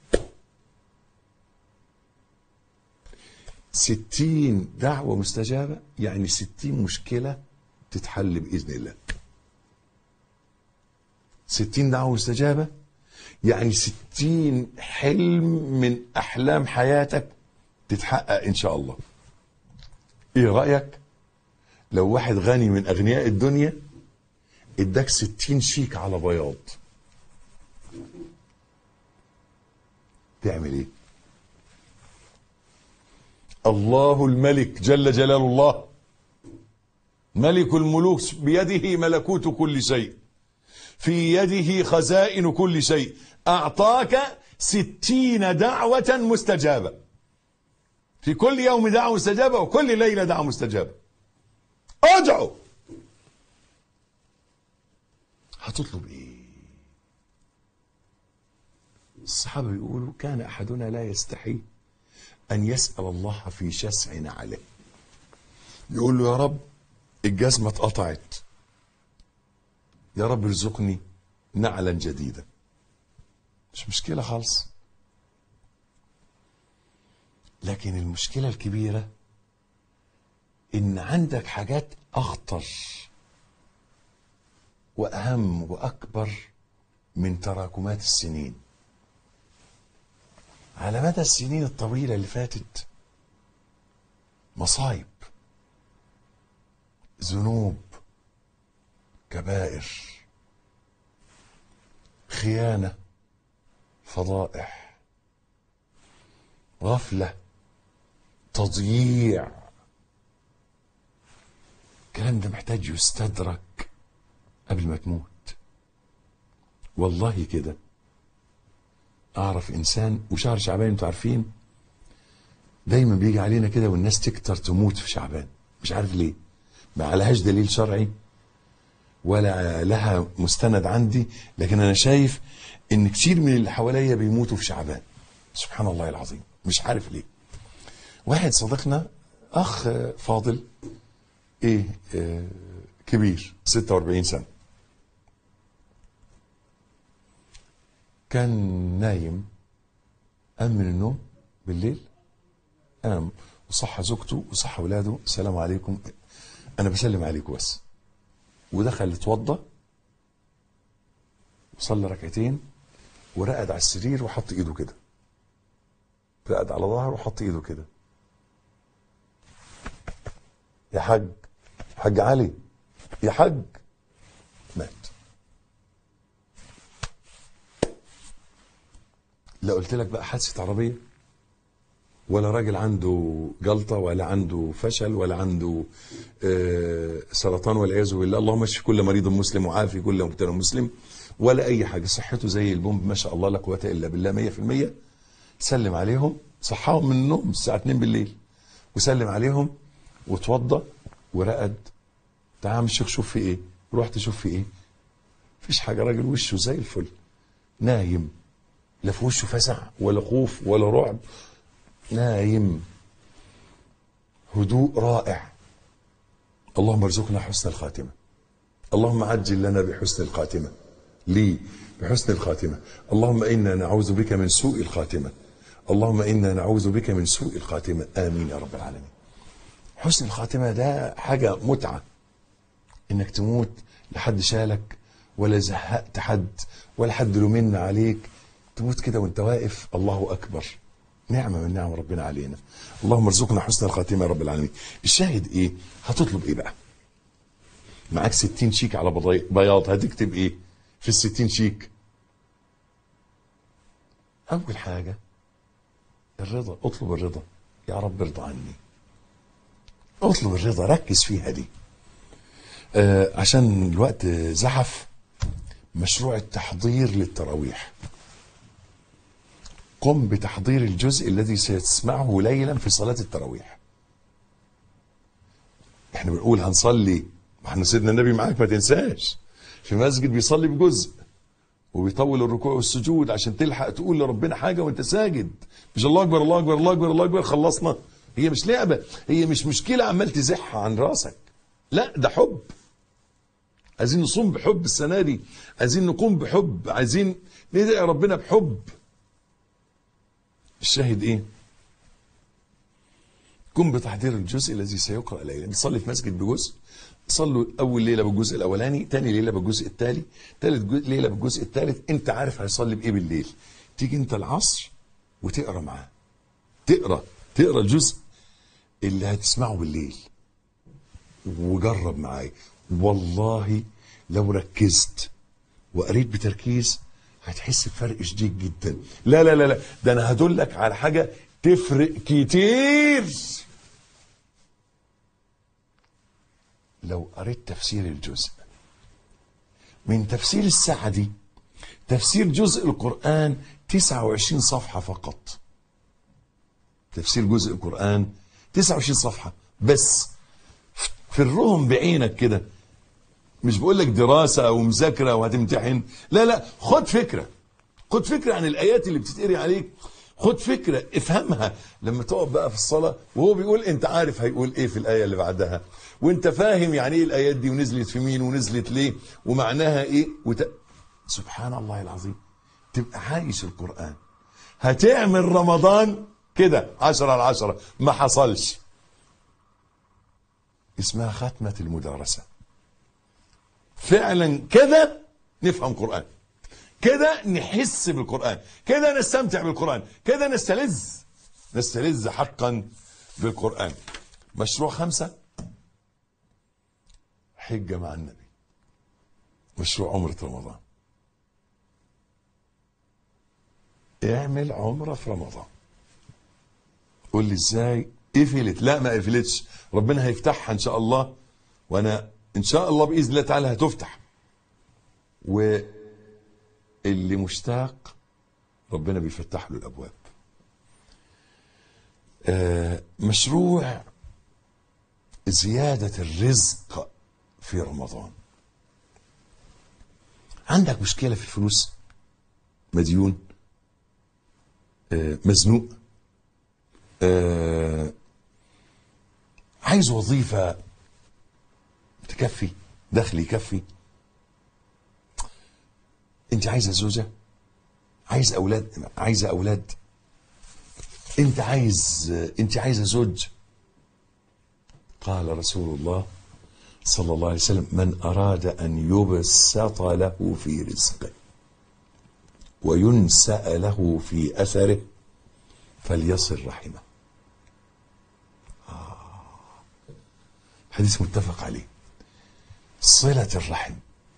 ستين دعوة مستجابة يعني ستين مشكلة تتحل بإذن الله ستين دعوة مستجابة يعني ستين حلم من أحلام حياتك تتحقق إن شاء الله إيه رأيك لو واحد غني من أغنياء الدنيا اداك ستين شيك على بياض تعمل ايه الله الملك جل جلال الله ملك الملوك بيده ملكوت كل شيء في يده خزائن كل شيء أعطاك ستين دعوة مستجابة في كل يوم دعوة مستجابة وكل ليلة دعوة مستجابة ادعو هتطلب ايه الصحابة بيقولوا كان أحدنا لا يستحي أن يسأل الله في شسع عليه يقول له يا رب الجزمة اتقطعت يا رب ارزقني نعلا جديدة مش مشكلة خالص لكن المشكلة الكبيرة ان عندك حاجات اخطر واهم واكبر من تراكمات السنين على مدى السنين الطويلة اللي فاتت مصايب ذنوب كبائر خيانة فضائح غفلة تضييع الكلام ده محتاج يستدرك قبل ما تموت والله كده اعرف انسان وشهر شعبان انتوا عارفين دايما بيجي علينا كده والناس تكتر تموت في شعبان مش عارف ليه ما عليهاش دليل شرعي ولا لها مستند عندي لكن انا شايف ان كتير من اللي حواليا بيموتوا في شعبان سبحان الله العظيم مش عارف ليه واحد صديقنا اخ فاضل ايه آه كبير 46 سنه كان نايم قام من النوم بالليل قام وصحى زوجته وصحى اولاده السلام عليكم انا بسلم عليكم بس ودخل اتوضى وصلى ركعتين ورقد على السرير وحط ايده كده رقد على ظهره وحط ايده كده يا حاج حاج علي يا حاج مات لا قلت لك بقى حادثه عربيه ولا راجل عنده جلطه ولا عنده فشل ولا عنده آه سرطان والعياذ بالله اللهم اشف كل مريض مسلم وعافي كل مبتلى مسلم ولا اي حاجه صحته زي البومب ما شاء الله لا قوه الا بالله 100% سلم عليهم صحاهم من النوم الساعه 2 بالليل وسلم عليهم وتوضى ورقد تعال يا عم الشيخ شوف في ايه رحت شوف في ايه مفيش حاجه راجل وشه زي الفل نايم لا في وشه فزع ولا خوف ولا رعب نايم هدوء رائع اللهم ارزقنا حسن الخاتمه اللهم عجل لنا بحسن الخاتمه لي بحسن الخاتمه اللهم انا نعوذ بك من سوء الخاتمه اللهم انا نعوذ بك من سوء الخاتمه امين يا رب العالمين حسن الخاتمه ده حاجه متعه انك تموت لحد شالك ولا زهقت حد ولا حد لومن عليك تموت كده وانت واقف الله اكبر نعمه من نعم ربنا علينا اللهم ارزقنا حسن الخاتمه يا رب العالمين الشاهد ايه هتطلب ايه بقى معاك 60 شيك على بياض هتكتب ايه في ال 60 شيك اول حاجه الرضا اطلب الرضا يا رب ارضى عني اطلب الرضا ركز فيها دي آه عشان الوقت زحف مشروع التحضير للتراويح قم بتحضير الجزء الذي ستسمعه ليلا في صلاة التراويح احنا بنقول هنصلي ما احنا سيدنا النبي معاك ما تنساش في مسجد بيصلي بجزء وبيطول الركوع والسجود عشان تلحق تقول لربنا حاجه وانت ساجد مش الله اكبر الله اكبر الله اكبر الله اكبر خلصنا هي مش لعبه هي مش مشكله عمال تزحها عن راسك لا ده حب عايزين نصوم بحب السنه دي عايزين نقوم بحب عايزين ندعي ربنا بحب الشاهد ايه قم بتحضير الجزء الذي سيقرأ ليلا نصلي في مسجد بجزء صلوا اول ليله بالجزء الاولاني تاني ليله بالجزء الثاني ثالث ليله بالجزء الثالث انت عارف هيصلي بايه بالليل تيجي انت العصر وتقرا معاه تقرا تقرا الجزء اللي هتسمعه بالليل وجرب معايا والله لو ركزت وقريت بتركيز هتحس بفرق شديد جدا لا لا لا لا ده انا هدلك على حاجه تفرق كتير لو قريت تفسير الجزء من تفسير الساعة دي تفسير جزء القرآن 29 صفحة فقط تفسير جزء القرآن 29 صفحة بس فرهم بعينك كده مش بقول لك دراسة أو مذاكرة وهتمتحن لا لا خد فكرة خد فكرة عن الآيات اللي بتتقري عليك خد فكرة افهمها لما تقف بقى في الصلاة وهو بيقول انت عارف هيقول ايه في الآية اللي بعدها وانت فاهم يعني ايه الآيات دي ونزلت في مين ونزلت ليه ومعناها ايه وت... سبحان الله العظيم تبقى عايش القرآن هتعمل رمضان كده عشرة على عشرة ما حصلش اسمها ختمة المدارسة فعلا كده نفهم قرآن كده نحس بالقرآن كده نستمتع بالقرآن كده نستلذ نستلذ حقا بالقرآن مشروع خمسة حجة مع النبي مشروع عمرة رمضان اعمل عمرة في رمضان قول لي ازاي قفلت لا ما قفلتش ربنا هيفتحها ان شاء الله وانا ان شاء الله باذن الله تعالى هتفتح واللي مشتاق ربنا بيفتح له الابواب آه، مشروع زياده الرزق في رمضان عندك مشكله في الفلوس مديون آه، مزنوق آه، عايز وظيفة تكفي دخل يكفي انت عايزة زوجة عايز اولاد عايزة اولاد انت عايز انت عايزة زوج قال رسول الله صلى الله عليه وسلم من اراد ان يبسط له في رزقه وينسأ له في اثره فليصل رحمه حديث متفق عليه صلة الرحم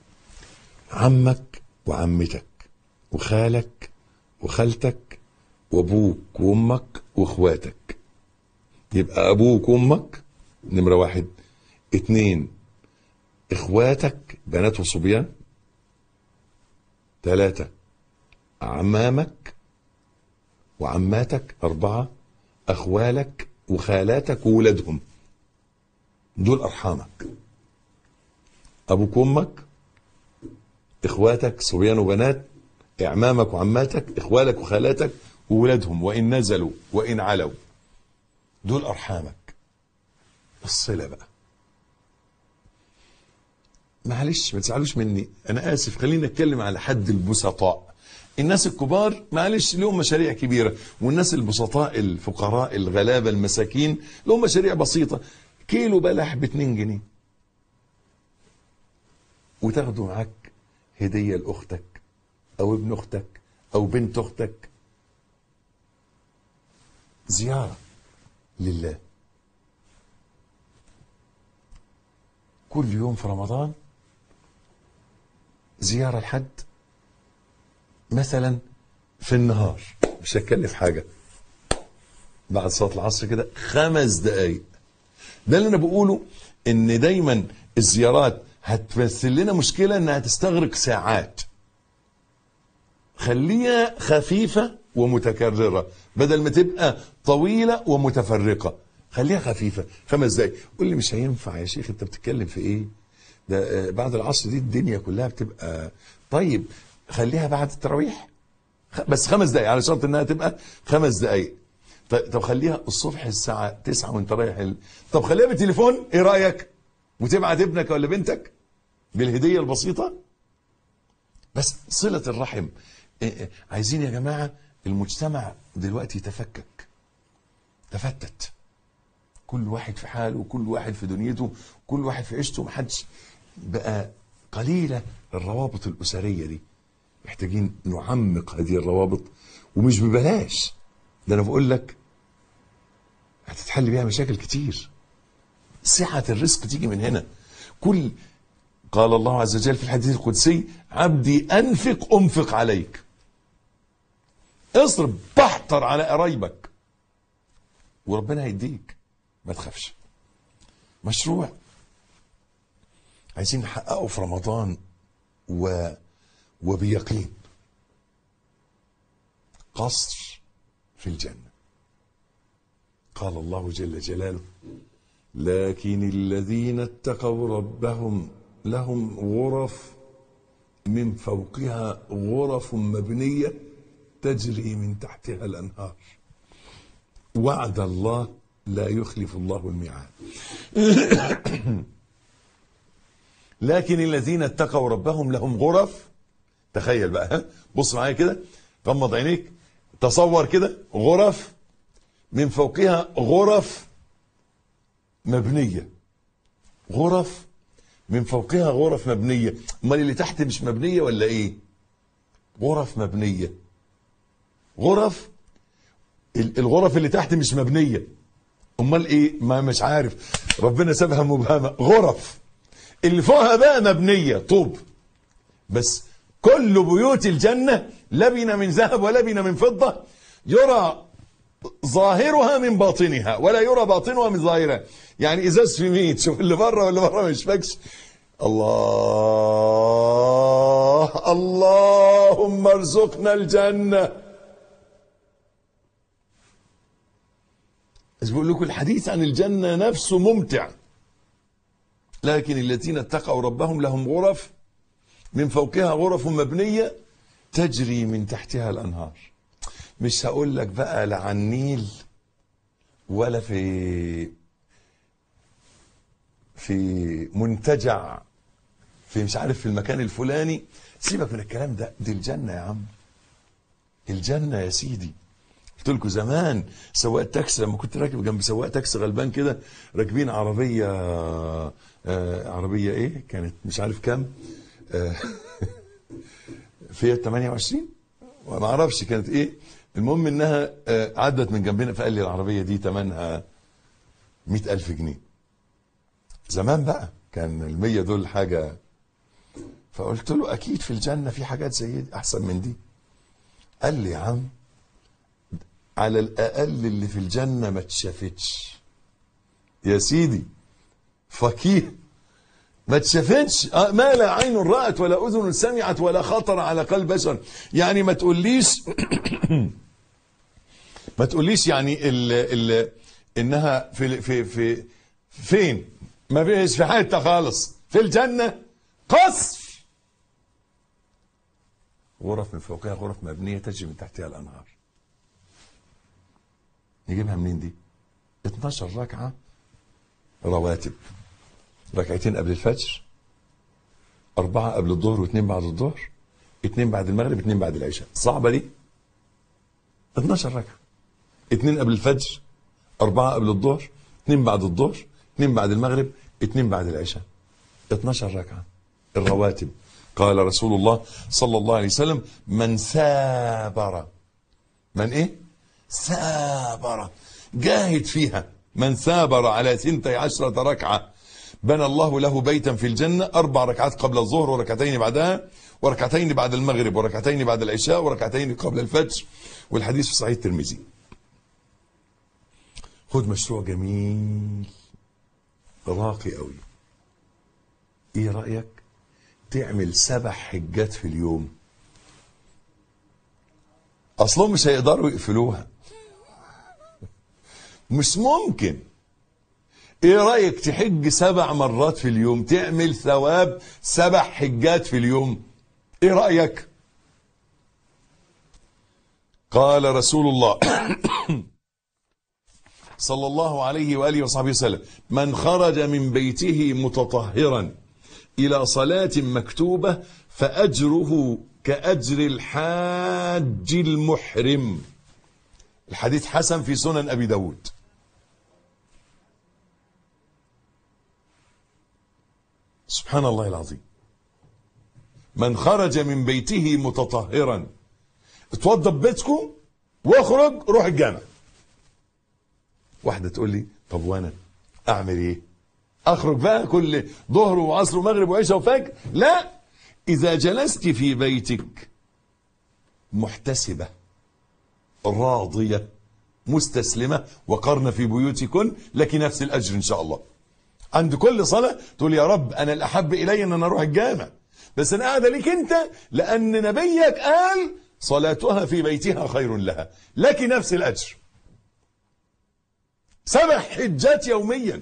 عمك وعمتك وخالك وخالتك وابوك وامك واخواتك يبقى ابوك وامك نمرة واحد اتنين اخواتك بنات وصبيان ثلاثة عمامك وعماتك أربعة أخوالك وخالاتك وولادهم دول أرحامك أبوك وأمك إخواتك صبيان وبنات إعمامك وعماتك إخوالك وخالاتك وولادهم وإن نزلوا وإن علوا دول أرحامك الصلة بقى معلش ما تزعلوش مني أنا آسف خليني أتكلم على حد البسطاء الناس الكبار معلش لهم مشاريع كبيرة والناس البسطاء الفقراء الغلابة المساكين لهم مشاريع بسيطة كيلو بلح ب 2 جنيه وتاخده معاك هدية لأختك أو ابن أختك أو بنت أختك زيارة لله كل يوم في رمضان زيارة لحد مثلا في النهار مش هتكلف حاجة بعد صلاة العصر كده خمس دقايق ده اللي انا بقوله ان دايما الزيارات هتمثل لنا مشكلة انها تستغرق ساعات خليها خفيفة ومتكررة بدل ما تبقى طويلة ومتفرقة خليها خفيفة خمس دقايق قول لي مش هينفع يا شيخ انت بتتكلم في ايه ده آه، بعد العصر دي الدنيا كلها بتبقى طيب خليها بعد التراويح خ- بس خمس دقايق على شرط انها تبقى خمس دقايق ط- طب خليها الصبح الساعة 9 وانت رايح ال... طب خليها بالتليفون ايه رأيك وتبعت ابنك ولا بنتك بالهدية البسيطة بس صلة الرحم إيه إيه، عايزين يا جماعة المجتمع دلوقتي يتفكك تفتت كل واحد في حاله وكل واحد في دنيته كل واحد في عيشته محدش بقى قليلة الروابط الأسرية دي محتاجين نعمق هذه الروابط ومش ببلاش ده أنا بقول لك هتتحل بيها مشاكل كتير سعة الرزق تيجي من هنا كل قال الله عز وجل في الحديث القدسي عبدي أنفق أنفق عليك اصرف بحتر على قرايبك وربنا هيديك ما تخافش مشروع عايزين نحققه في رمضان و وبيقين قصر في الجنة قال الله جل جلاله لكن الذين اتقوا ربهم لهم غرف من فوقها غرف مبنية تجري من تحتها الأنهار وعد الله لا يخلف الله الميعاد لكن الذين اتقوا ربهم لهم غرف تخيل بقى ها بص معايا كده غمض عينيك تصور كده غرف من فوقها غرف مبنية غرف من فوقها غرف مبنية امال اللي تحت مش مبنية ولا ايه غرف مبنية غرف ال- الغرف اللي تحت مش مبنية امال ايه ما مش عارف ربنا سابها مبهمة غرف اللي فوقها بقى مبنية طوب بس كل بيوت الجنة لبن من ذهب ولبن من فضة يرى ظاهرها من باطنها ولا يرى باطنها من ظاهرها يعني ازاز في مين شوف اللي بره واللي بره ما يشفكش الله اللهم ارزقنا الجنة بس بقول لكم الحديث عن الجنة نفسه ممتع لكن الذين اتقوا ربهم لهم غرف من فوقها غرف مبنية تجري من تحتها الأنهار مش هقول لك بقى لا عن النيل ولا في في منتجع في مش عارف في المكان الفلاني سيبك من الكلام ده دي الجنة يا عم الجنة يا سيدي قلت لكم زمان سواق تاكسي لما كنت راكب جنب سواق تاكسي غلبان كده راكبين عربية آه عربية ايه كانت مش عارف كام آه فيات 28 وما اعرفش كانت ايه المهم انها آه عدت من جنبنا فقال لي العربية دي ثمنها 100000 جنيه زمان بقى كان المية دول حاجة فقلت له اكيد في الجنة في حاجات زي دي احسن من دي قال لي يا عم على الاقل اللي في الجنة ما اتشافتش يا سيدي فقيه ما اتشافتش آه، ما لا عين رأت ولا أذن سمعت ولا خطر على قلب بشر يعني ما تقوليش ما تقوليش يعني ال ال انها في في في فين ما فيش في حته خالص في الجنه قصر غرف من فوقها غرف مبنيه تجري من تحتها الانهار نجيبها منين دي 12 ركعه رواتب ركعتين قبل الفجر أربعة قبل الظهر واثنين بعد الظهر اثنين بعد المغرب اثنين بعد العشاء صعبة دي 12 ركعة اثنين قبل الفجر أربعة قبل الظهر اثنين بعد الظهر اثنين بعد المغرب اثنين بعد العشاء 12 ركعة الرواتب قال رسول الله صلى الله عليه وسلم من سابر من ايه سابر جاهد فيها من سابر على ثنتي عشرة ركعة بنى الله له بيتا في الجنة أربع ركعات قبل الظهر وركعتين بعدها وركعتين بعد المغرب وركعتين بعد العشاء وركعتين قبل الفجر والحديث في صحيح الترمذي خد مشروع جميل راقي قوي ايه رأيك تعمل سبع حجات في اليوم اصلهم مش هيقدروا يقفلوها مش ممكن ايه رأيك تحج سبع مرات في اليوم تعمل ثواب سبع حجات في اليوم ايه رأيك قال رسول الله صلى الله عليه وآله وصحبه وسلم من خرج من بيته متطهرا إلى صلاة مكتوبة فأجره كأجر الحاج المحرم الحديث حسن في سنن أبي داود سبحان الله العظيم من خرج من بيته متطهرا اتوضى ببيتكم واخرج روح الجامع واحدة تقول لي طب وانا اعمل ايه اخرج بقى كل ظهر وعصر ومغرب وعشاء وفجر لا اذا جلست في بيتك محتسبة راضية مستسلمة وقرن في بيوتكن لك نفس الاجر ان شاء الله عند كل صلاة تقول يا رب انا الاحب الي ان انا اروح الجامع بس انا قاعده ليك انت لان نبيك قال صلاتها في بيتها خير لها لك نفس الاجر سبع حجات يوميا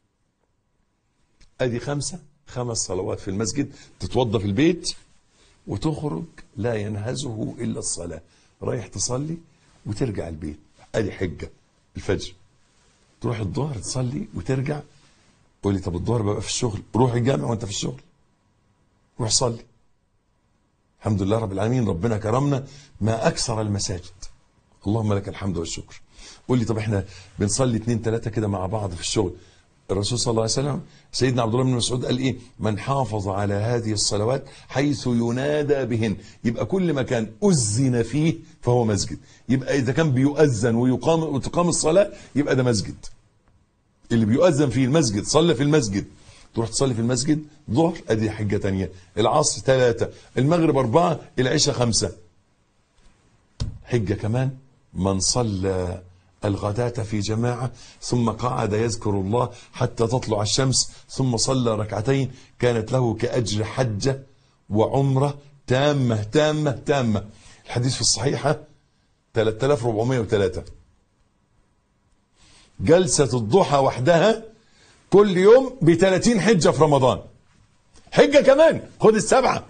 ادي خمسة خمس صلوات في المسجد تتوضى في البيت وتخرج لا ينهزه الا الصلاة رايح تصلي وترجع البيت ادي حجه الفجر تروح الظهر تصلي وترجع قول لي طب الظهر ببقى في الشغل روح الجامع وانت في الشغل روح صلي الحمد لله رب العالمين ربنا كرمنا ما اكثر المساجد اللهم لك الحمد والشكر قول لي طب احنا بنصلي اتنين تلاتة كده مع بعض في الشغل الرسول صلى الله عليه وسلم سيدنا عبد الله بن مسعود قال ايه من حافظ على هذه الصلوات حيث ينادى بهن يبقى كل مكان اذن فيه فهو مسجد يبقى اذا كان بيؤذن ويقام وتقام الصلاه يبقى ده مسجد اللي بيؤذن فيه المسجد صلى في المسجد تروح تصلي في المسجد ظهر ادي حجه تانية العصر ثلاثه المغرب اربعه العشاء خمسه حجه كمان من صلى الغداة في جماعة ثم قعد يذكر الله حتى تطلع الشمس ثم صلى ركعتين كانت له كأجر حجة وعمرة تامة تامة تامة الحديث في الصحيحة 3403 جلسة الضحى وحدها كل يوم ب 30 حجة في رمضان حجة كمان خد السبعة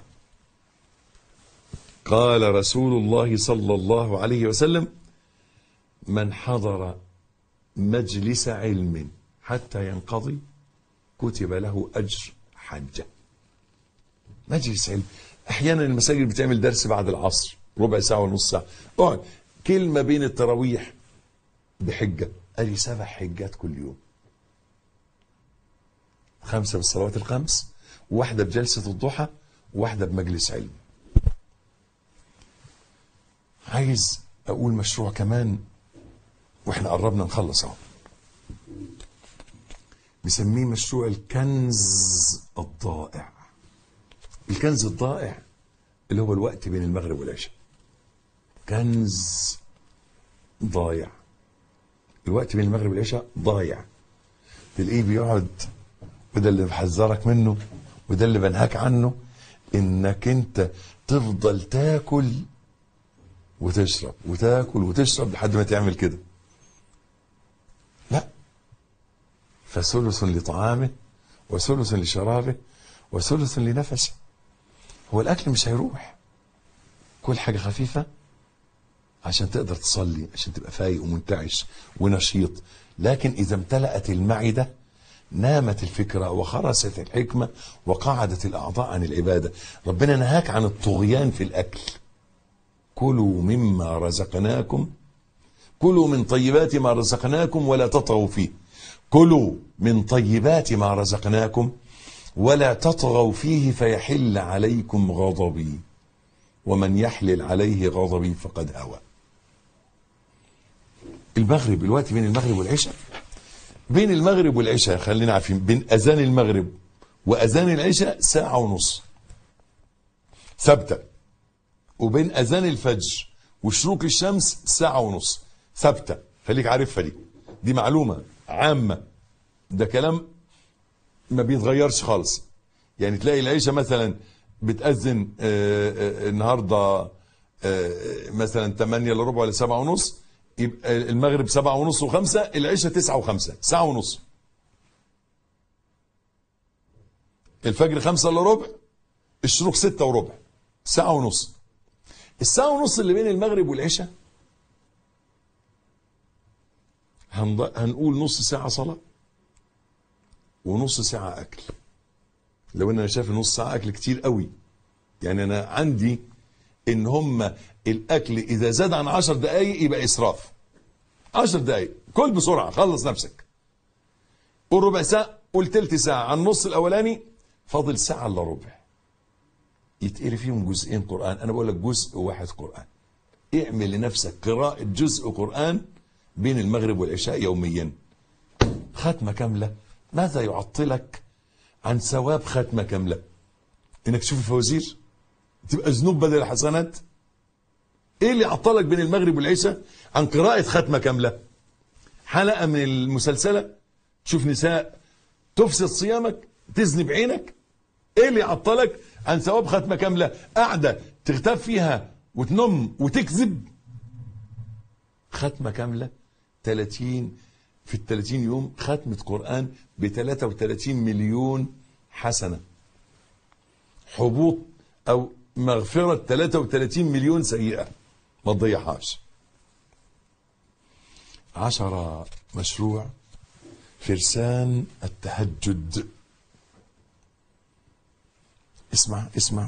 قال رسول الله صلى الله عليه وسلم من حضر مجلس علم حتى ينقضي كتب له أجر حجة مجلس علم أحيانا المساجد بتعمل درس بعد العصر ربع ساعة ونص ساعة اقعد كلمة بين التراويح بحجة أدي سبع حجات كل يوم خمسة بالصلوات الخمس واحدة بجلسة الضحى واحدة بمجلس علم عايز أقول مشروع كمان واحنا قربنا نخلص اهو بسميه مشروع الكنز الضائع الكنز الضائع اللي هو الوقت بين المغرب والعشاء كنز ضايع الوقت بين المغرب والعشاء ضايع تلاقيه بيقعد وده اللي بحذرك منه وده اللي بنهاك عنه انك انت تفضل تاكل وتشرب وتاكل وتشرب لحد ما تعمل كده لا فثلث لطعامه وثلث لشرابه وثلث لنفسه هو الاكل مش هيروح كل حاجه خفيفه عشان تقدر تصلي عشان تبقى فايق ومنتعش ونشيط لكن اذا امتلأت المعده نامت الفكره وخرست الحكمه وقعدت الاعضاء عن العباده ربنا نهاك عن الطغيان في الاكل كلوا مما رزقناكم كلوا من طيبات ما رزقناكم ولا تطغوا فيه كلوا من طيبات ما رزقناكم ولا تطغوا فيه فيحل عليكم غضبي ومن يحلل عليه غضبي فقد هوى المغرب الوقت بين المغرب والعشاء بين المغرب والعشاء خلينا عارفين بين اذان المغرب واذان العشاء ساعه ونص ثابته وبين اذان الفجر وشروق الشمس ساعه ونص ثابته خليك عارفها دي دي معلومه عامه ده كلام ما بيتغيرش خالص يعني تلاقي العيشه مثلا بتاذن آه، آه، النهارده آه، مثلا 8 الا ربع ولا 7 ونص يبقى المغرب 7 ونص و5 العشاء 9 و5 ساعه ونص الفجر 5 الا ربع الشروق 6 وربع ساعه ونص الساعه ونص اللي بين المغرب والعشاء هنض- هنقول نص ساعة صلاة ونص ساعة أكل لو إن أنا شايف نص ساعة أكل كتير قوي يعني أنا عندي إن هم الأكل إذا زاد عن عشر دقايق يبقى إسراف عشر دقايق كل بسرعة خلص نفسك قول ربع ساعة قول تلت ساعة عن النص الأولاني فاضل ساعة إلا ربع يتقري فيهم جزئين قرآن أنا بقول لك جزء واحد قرآن اعمل لنفسك قراءة جزء قرآن بين المغرب والعشاء يوميا ختمة كاملة ماذا يعطلك عن ثواب ختمة كاملة انك تشوف الفوازير تبقى ذنوب بدل الحسنات ايه اللي عطلك بين المغرب والعشاء عن قراءة ختمة كاملة حلقة من المسلسلة تشوف نساء تفسد صيامك تزني بعينك ايه اللي عطلك عن ثواب ختمة كاملة قاعدة تغتاب فيها وتنم وتكذب ختمة كاملة 30 في ال 30 يوم ختمة قرآن ب 33 مليون حسنة حبوط أو مغفرة 33 مليون سيئة ما تضيعهاش عشرة مشروع فرسان التهجد اسمع اسمع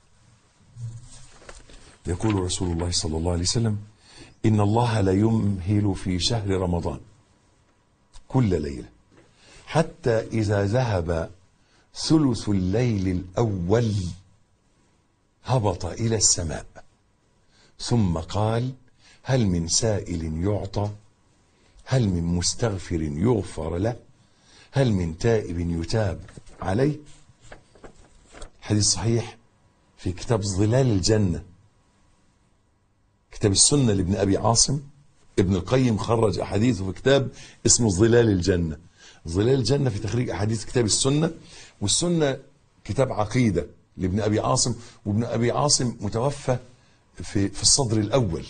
يقول رسول الله صلى الله عليه وسلم إن الله لا يمهل في شهر رمضان كل ليلة حتى إذا ذهب ثلث الليل الأول هبط إلى السماء ثم قال هل من سائل يعطى هل من مستغفر يغفر له هل من تائب يتاب عليه حديث صحيح في كتاب ظلال الجنة كتاب السنة لابن أبي عاصم ابن القيم خرج أحاديثه في كتاب اسمه ظلال الجنة ظلال الجنة في تخريج أحاديث كتاب السنة والسنة كتاب عقيدة لابن أبي عاصم وابن أبي عاصم متوفى في في الصدر الأول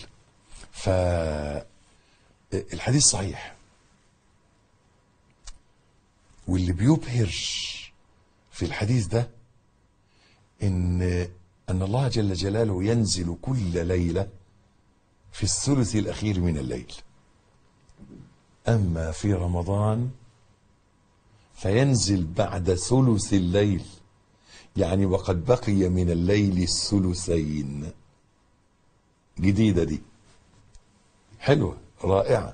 فالحديث صحيح واللي بيبهر في الحديث ده ان ان الله جل جلاله ينزل كل ليله في الثلث الاخير من الليل اما في رمضان فينزل بعد ثلث الليل يعني وقد بقي من الليل الثلثين جديده دي حلوه رائعه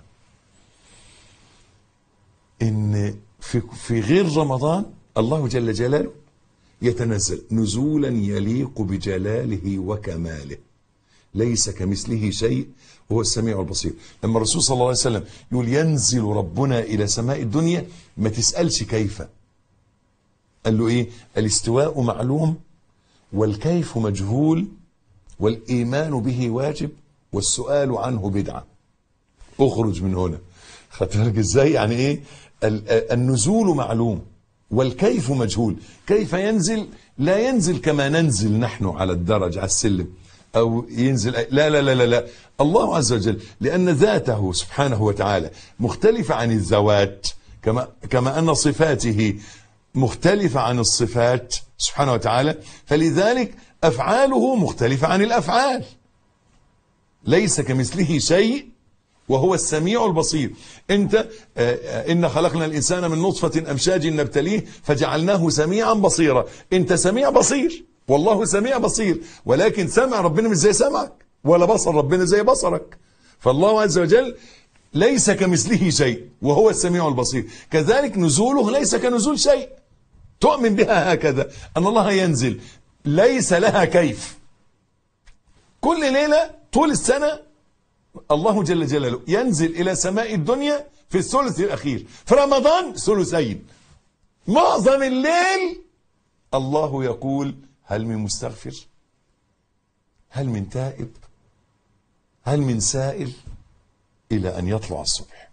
ان في في غير رمضان الله جل جلاله يتنزل نزولا يليق بجلاله وكماله ليس كمثله شيء وهو السميع البصير لما الرسول صلى الله عليه وسلم يقول ينزل ربنا إلى سماء الدنيا ما تسألش كيف قال له إيه الاستواء معلوم والكيف مجهول والإيمان به واجب والسؤال عنه بدعة اخرج من هنا خدت بالك ازاي يعني ايه ال- النزول معلوم والكيف مجهول كيف ينزل لا ينزل كما ننزل نحن على الدرج على السلم او ينزل لا لا لا لا, لا. الله عز وجل لان ذاته سبحانه وتعالى مختلفه عن الذوات كما كما ان صفاته مختلفه عن الصفات سبحانه وتعالى فلذلك افعاله مختلفه عن الافعال ليس كمثله شيء وهو السميع البصير انت آه، آه، ان خلقنا الانسان من نطفه امشاج نبتليه فجعلناه سميعا بصيرا انت سميع بصير والله سميع بصير ولكن سمع ربنا مش زي سمعك ولا بصر ربنا زي بصرك فالله عز وجل ليس كمثله شيء وهو السميع البصير كذلك نزوله ليس كنزول شيء تؤمن بها هكذا ان الله ينزل ليس لها كيف كل ليله طول السنه الله جل جلاله ينزل إلى سماء الدنيا في الثلث الأخير في رمضان ثلثين معظم الليل الله يقول هل من مستغفر هل من تائب هل من سائل إلى أن يطلع الصبح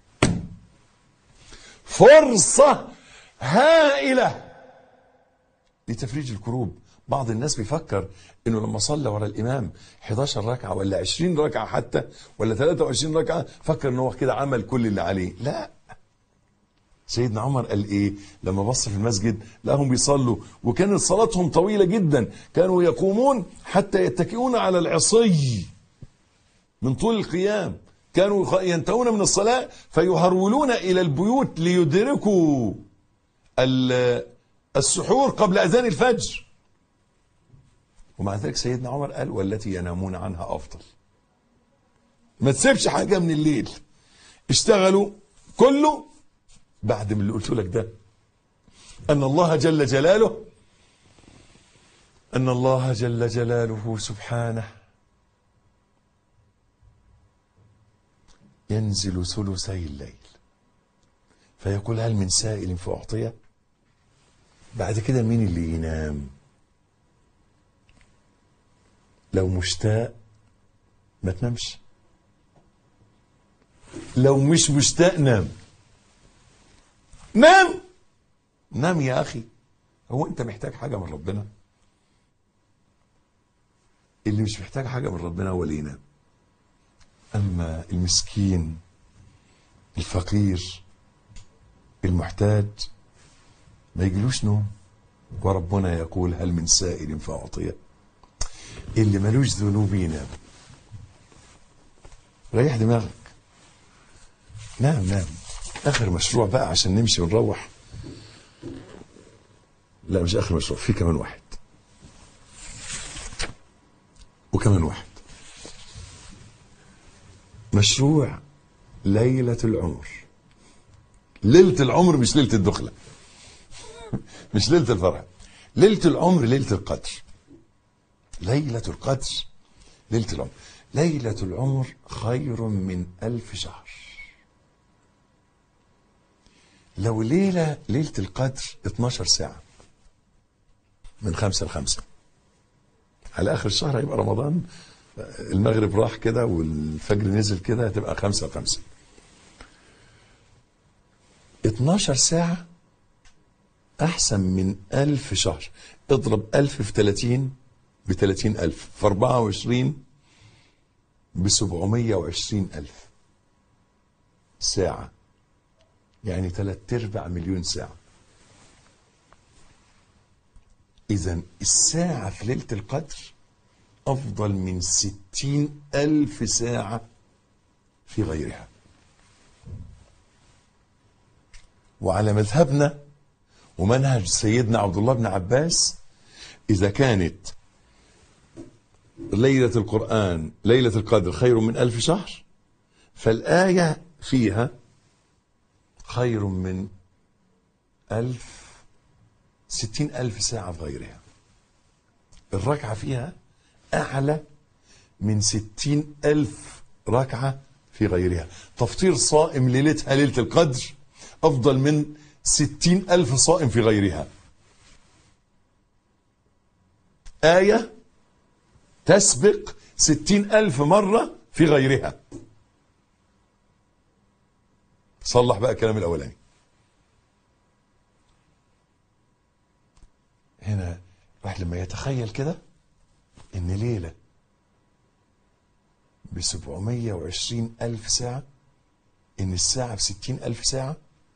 فرصة هائلة لتفريج الكروب بعض الناس بيفكر انه لما صلى ورا الامام 11 ركعه ولا 20 ركعه حتى ولا 23 ركعه فكر ان هو كده عمل كل اللي عليه لا سيدنا عمر قال ايه لما بص في المسجد لقاهم بيصلوا وكانت صلاتهم طويله جدا كانوا يقومون حتى يتكئون على العصي من طول القيام كانوا يخ- ينتهون من الصلاه فيهرولون الى البيوت ليدركوا ال- السحور قبل اذان الفجر ومع ذلك سيدنا عمر قال والتي ينامون عنها افضل ما تسيبش حاجه من الليل اشتغلوا كله بعد من اللي قلت لك ده ان الله جل جلاله ان الله جل جلاله سبحانه ينزل ثلثي الليل فيقول هل من سائل فاعطيه بعد كده مين اللي ينام لو مشتاق ما تنامش لو مش مشتاق نام نام نام يا اخي هو انت محتاج حاجه من ربنا اللي مش محتاج حاجه من ربنا هو اللي ينام اما المسكين الفقير المحتاج ما يجيلوش نوم وربنا يقول هل من سائل فاعطيه اللي ملوش ذنوب ينام ريح دماغك نام نام اخر مشروع بقى عشان نمشي ونروح لا مش اخر مشروع في كمان واحد وكمان واحد مشروع ليلة العمر ليلة العمر مش ليلة الدخلة مش ليلة الفرح ليلة العمر ليلة القدر ليلة القدر ليلة العمر ليلة العمر خير من ألف شهر لو ليلة ليلة القدر 12 ساعة من خمسة لخمسة على آخر الشهر هيبقى رمضان المغرب راح كده والفجر نزل كده هتبقى خمسة لخمسة 12 ساعة أحسن من ألف شهر اضرب ألف في 30 ب 30 ألف في 24 ب 720 ألف ساعة يعني ثلاث أرباع مليون ساعة إذا الساعة في ليلة القدر أفضل من ستين ألف ساعة في غيرها وعلى مذهبنا ومنهج سيدنا عبد الله بن عباس إذا كانت ليلة القرآن ليلة القدر خير من ألف شهر فالآية فيها خير من ألف ستين ألف ساعة في غيرها الركعة فيها أعلى من ستين ألف ركعة في غيرها تفطير صائم ليلتها ليلة القدر أفضل من ستين ألف صائم في غيرها آية تسبق ستين ألف مرة في غيرها صلح بقى الكلام الأولاني هنا راح لما يتخيل كده ان ليلة ب 720 ألف ساعة ان الساعة ب 60 ألف ساعة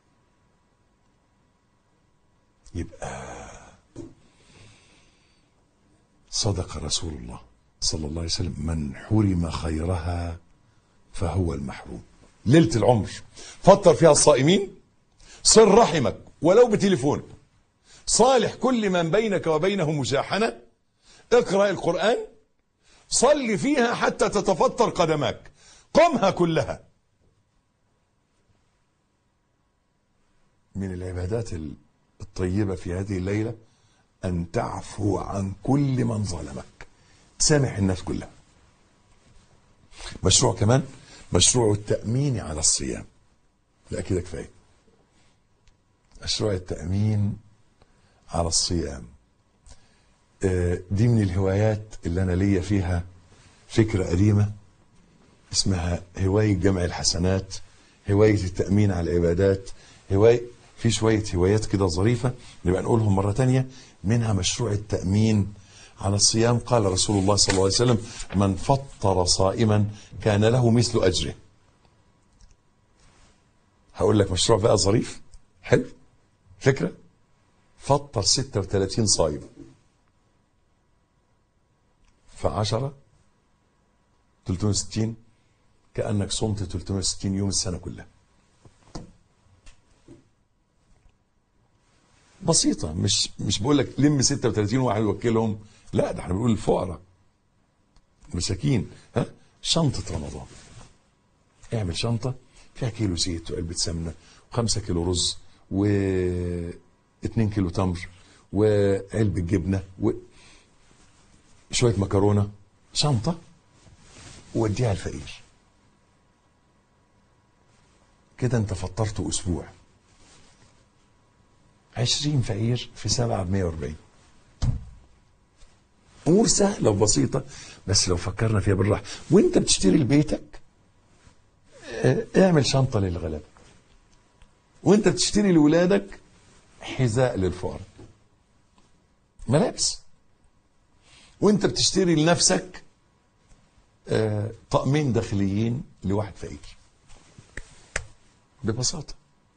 يبقى صدق رسول الله صلى الله عليه وسلم من حرم خيرها فهو المحروم ليلة العمر فطر فيها الصائمين صل رحمك ولو بتليفون صالح كل من بينك وبينه مشاحنة اقرأ القرآن صل فيها حتى تتفطر قدماك قمها كلها من العبادات الطيبة في هذه الليلة أن تعفو عن كل من ظلمك تسامح الناس كلها مشروع كمان مشروع التأمين على الصيام لا كده كفاية مشروع التأمين على الصيام آه، دي من الهوايات اللي أنا ليا فيها فكرة قديمة اسمها هواية جمع الحسنات هواية التأمين على العبادات هواية في شوية هوايات كده ظريفة نبقى نقولهم مرة تانية منها مشروع التأمين على الصيام قال رسول الله صلى الله عليه وسلم من فطر صائما كان له مثل أجره هقول لك مشروع بقى ظريف حلو فكرة فطر 36 صايم فعشرة 360 كأنك صمت 360 يوم السنة كلها بسيطة مش مش بقول لك لم 36 واحد وكلهم لا ده احنا بنقول الفقراء مساكين ها شنطة رمضان اعمل شنطة فيها كيلو زيت وعلبة سمنة وخمسة كيلو رز و 2 كيلو تمر وعلبة جبنة وشوية مكرونة شنطة ووديها الفقير كده انت فطرت اسبوع عشرين فقير في سبعة بمية واربعين امور سهله وبسيطه بس لو فكرنا فيها بالراحه وانت بتشتري لبيتك اه، اعمل شنطه للغلابه وانت بتشتري لاولادك حذاء للفقراء ملابس وانت بتشتري لنفسك اه، طقمين داخليين لواحد فقير ببساطه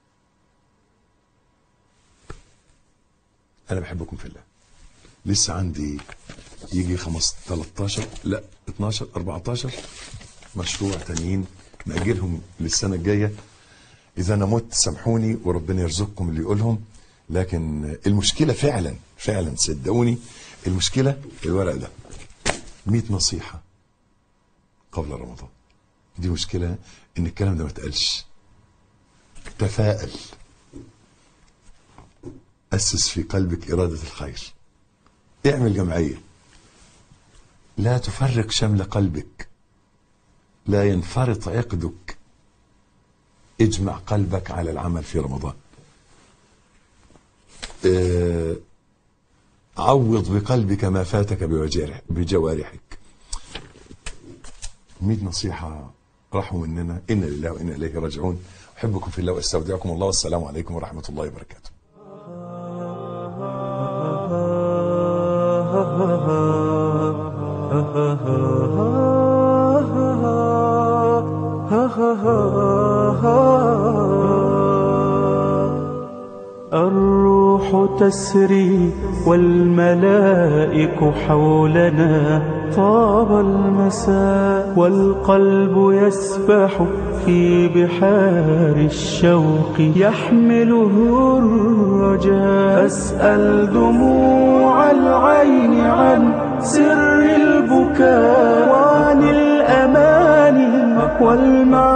انا بحبكم في الله لسه عندي يجي 15 13 لا 12 14 مشروع تانيين نأجلهم للسنة الجاية إذا أنا مت سامحوني وربنا يرزقكم اللي يقولهم لكن المشكلة فعلا فعلا صدقوني المشكلة الورق ده 100 نصيحة قبل رمضان دي مشكلة إن الكلام ده ما اتقالش تفائل أسس في قلبك إرادة الخير اعمل جمعية لا تفرق شمل قلبك لا ينفرط عقدك اجمع قلبك على العمل في رمضان اه عوض بقلبك ما فاتك بوجارح بجوارحك مئة نصيحة راحوا مننا إنا لله وإنا إليه راجعون أحبكم في الله وأستودعكم الله والسلام عليكم ورحمة الله وبركاته الروح تسري والملائك حولنا طاب المساء والقلب يسبح في بحار الشوق يحمله الرجاء أسأل دموع العين عن سر البكاء وعن الأماني والمعاني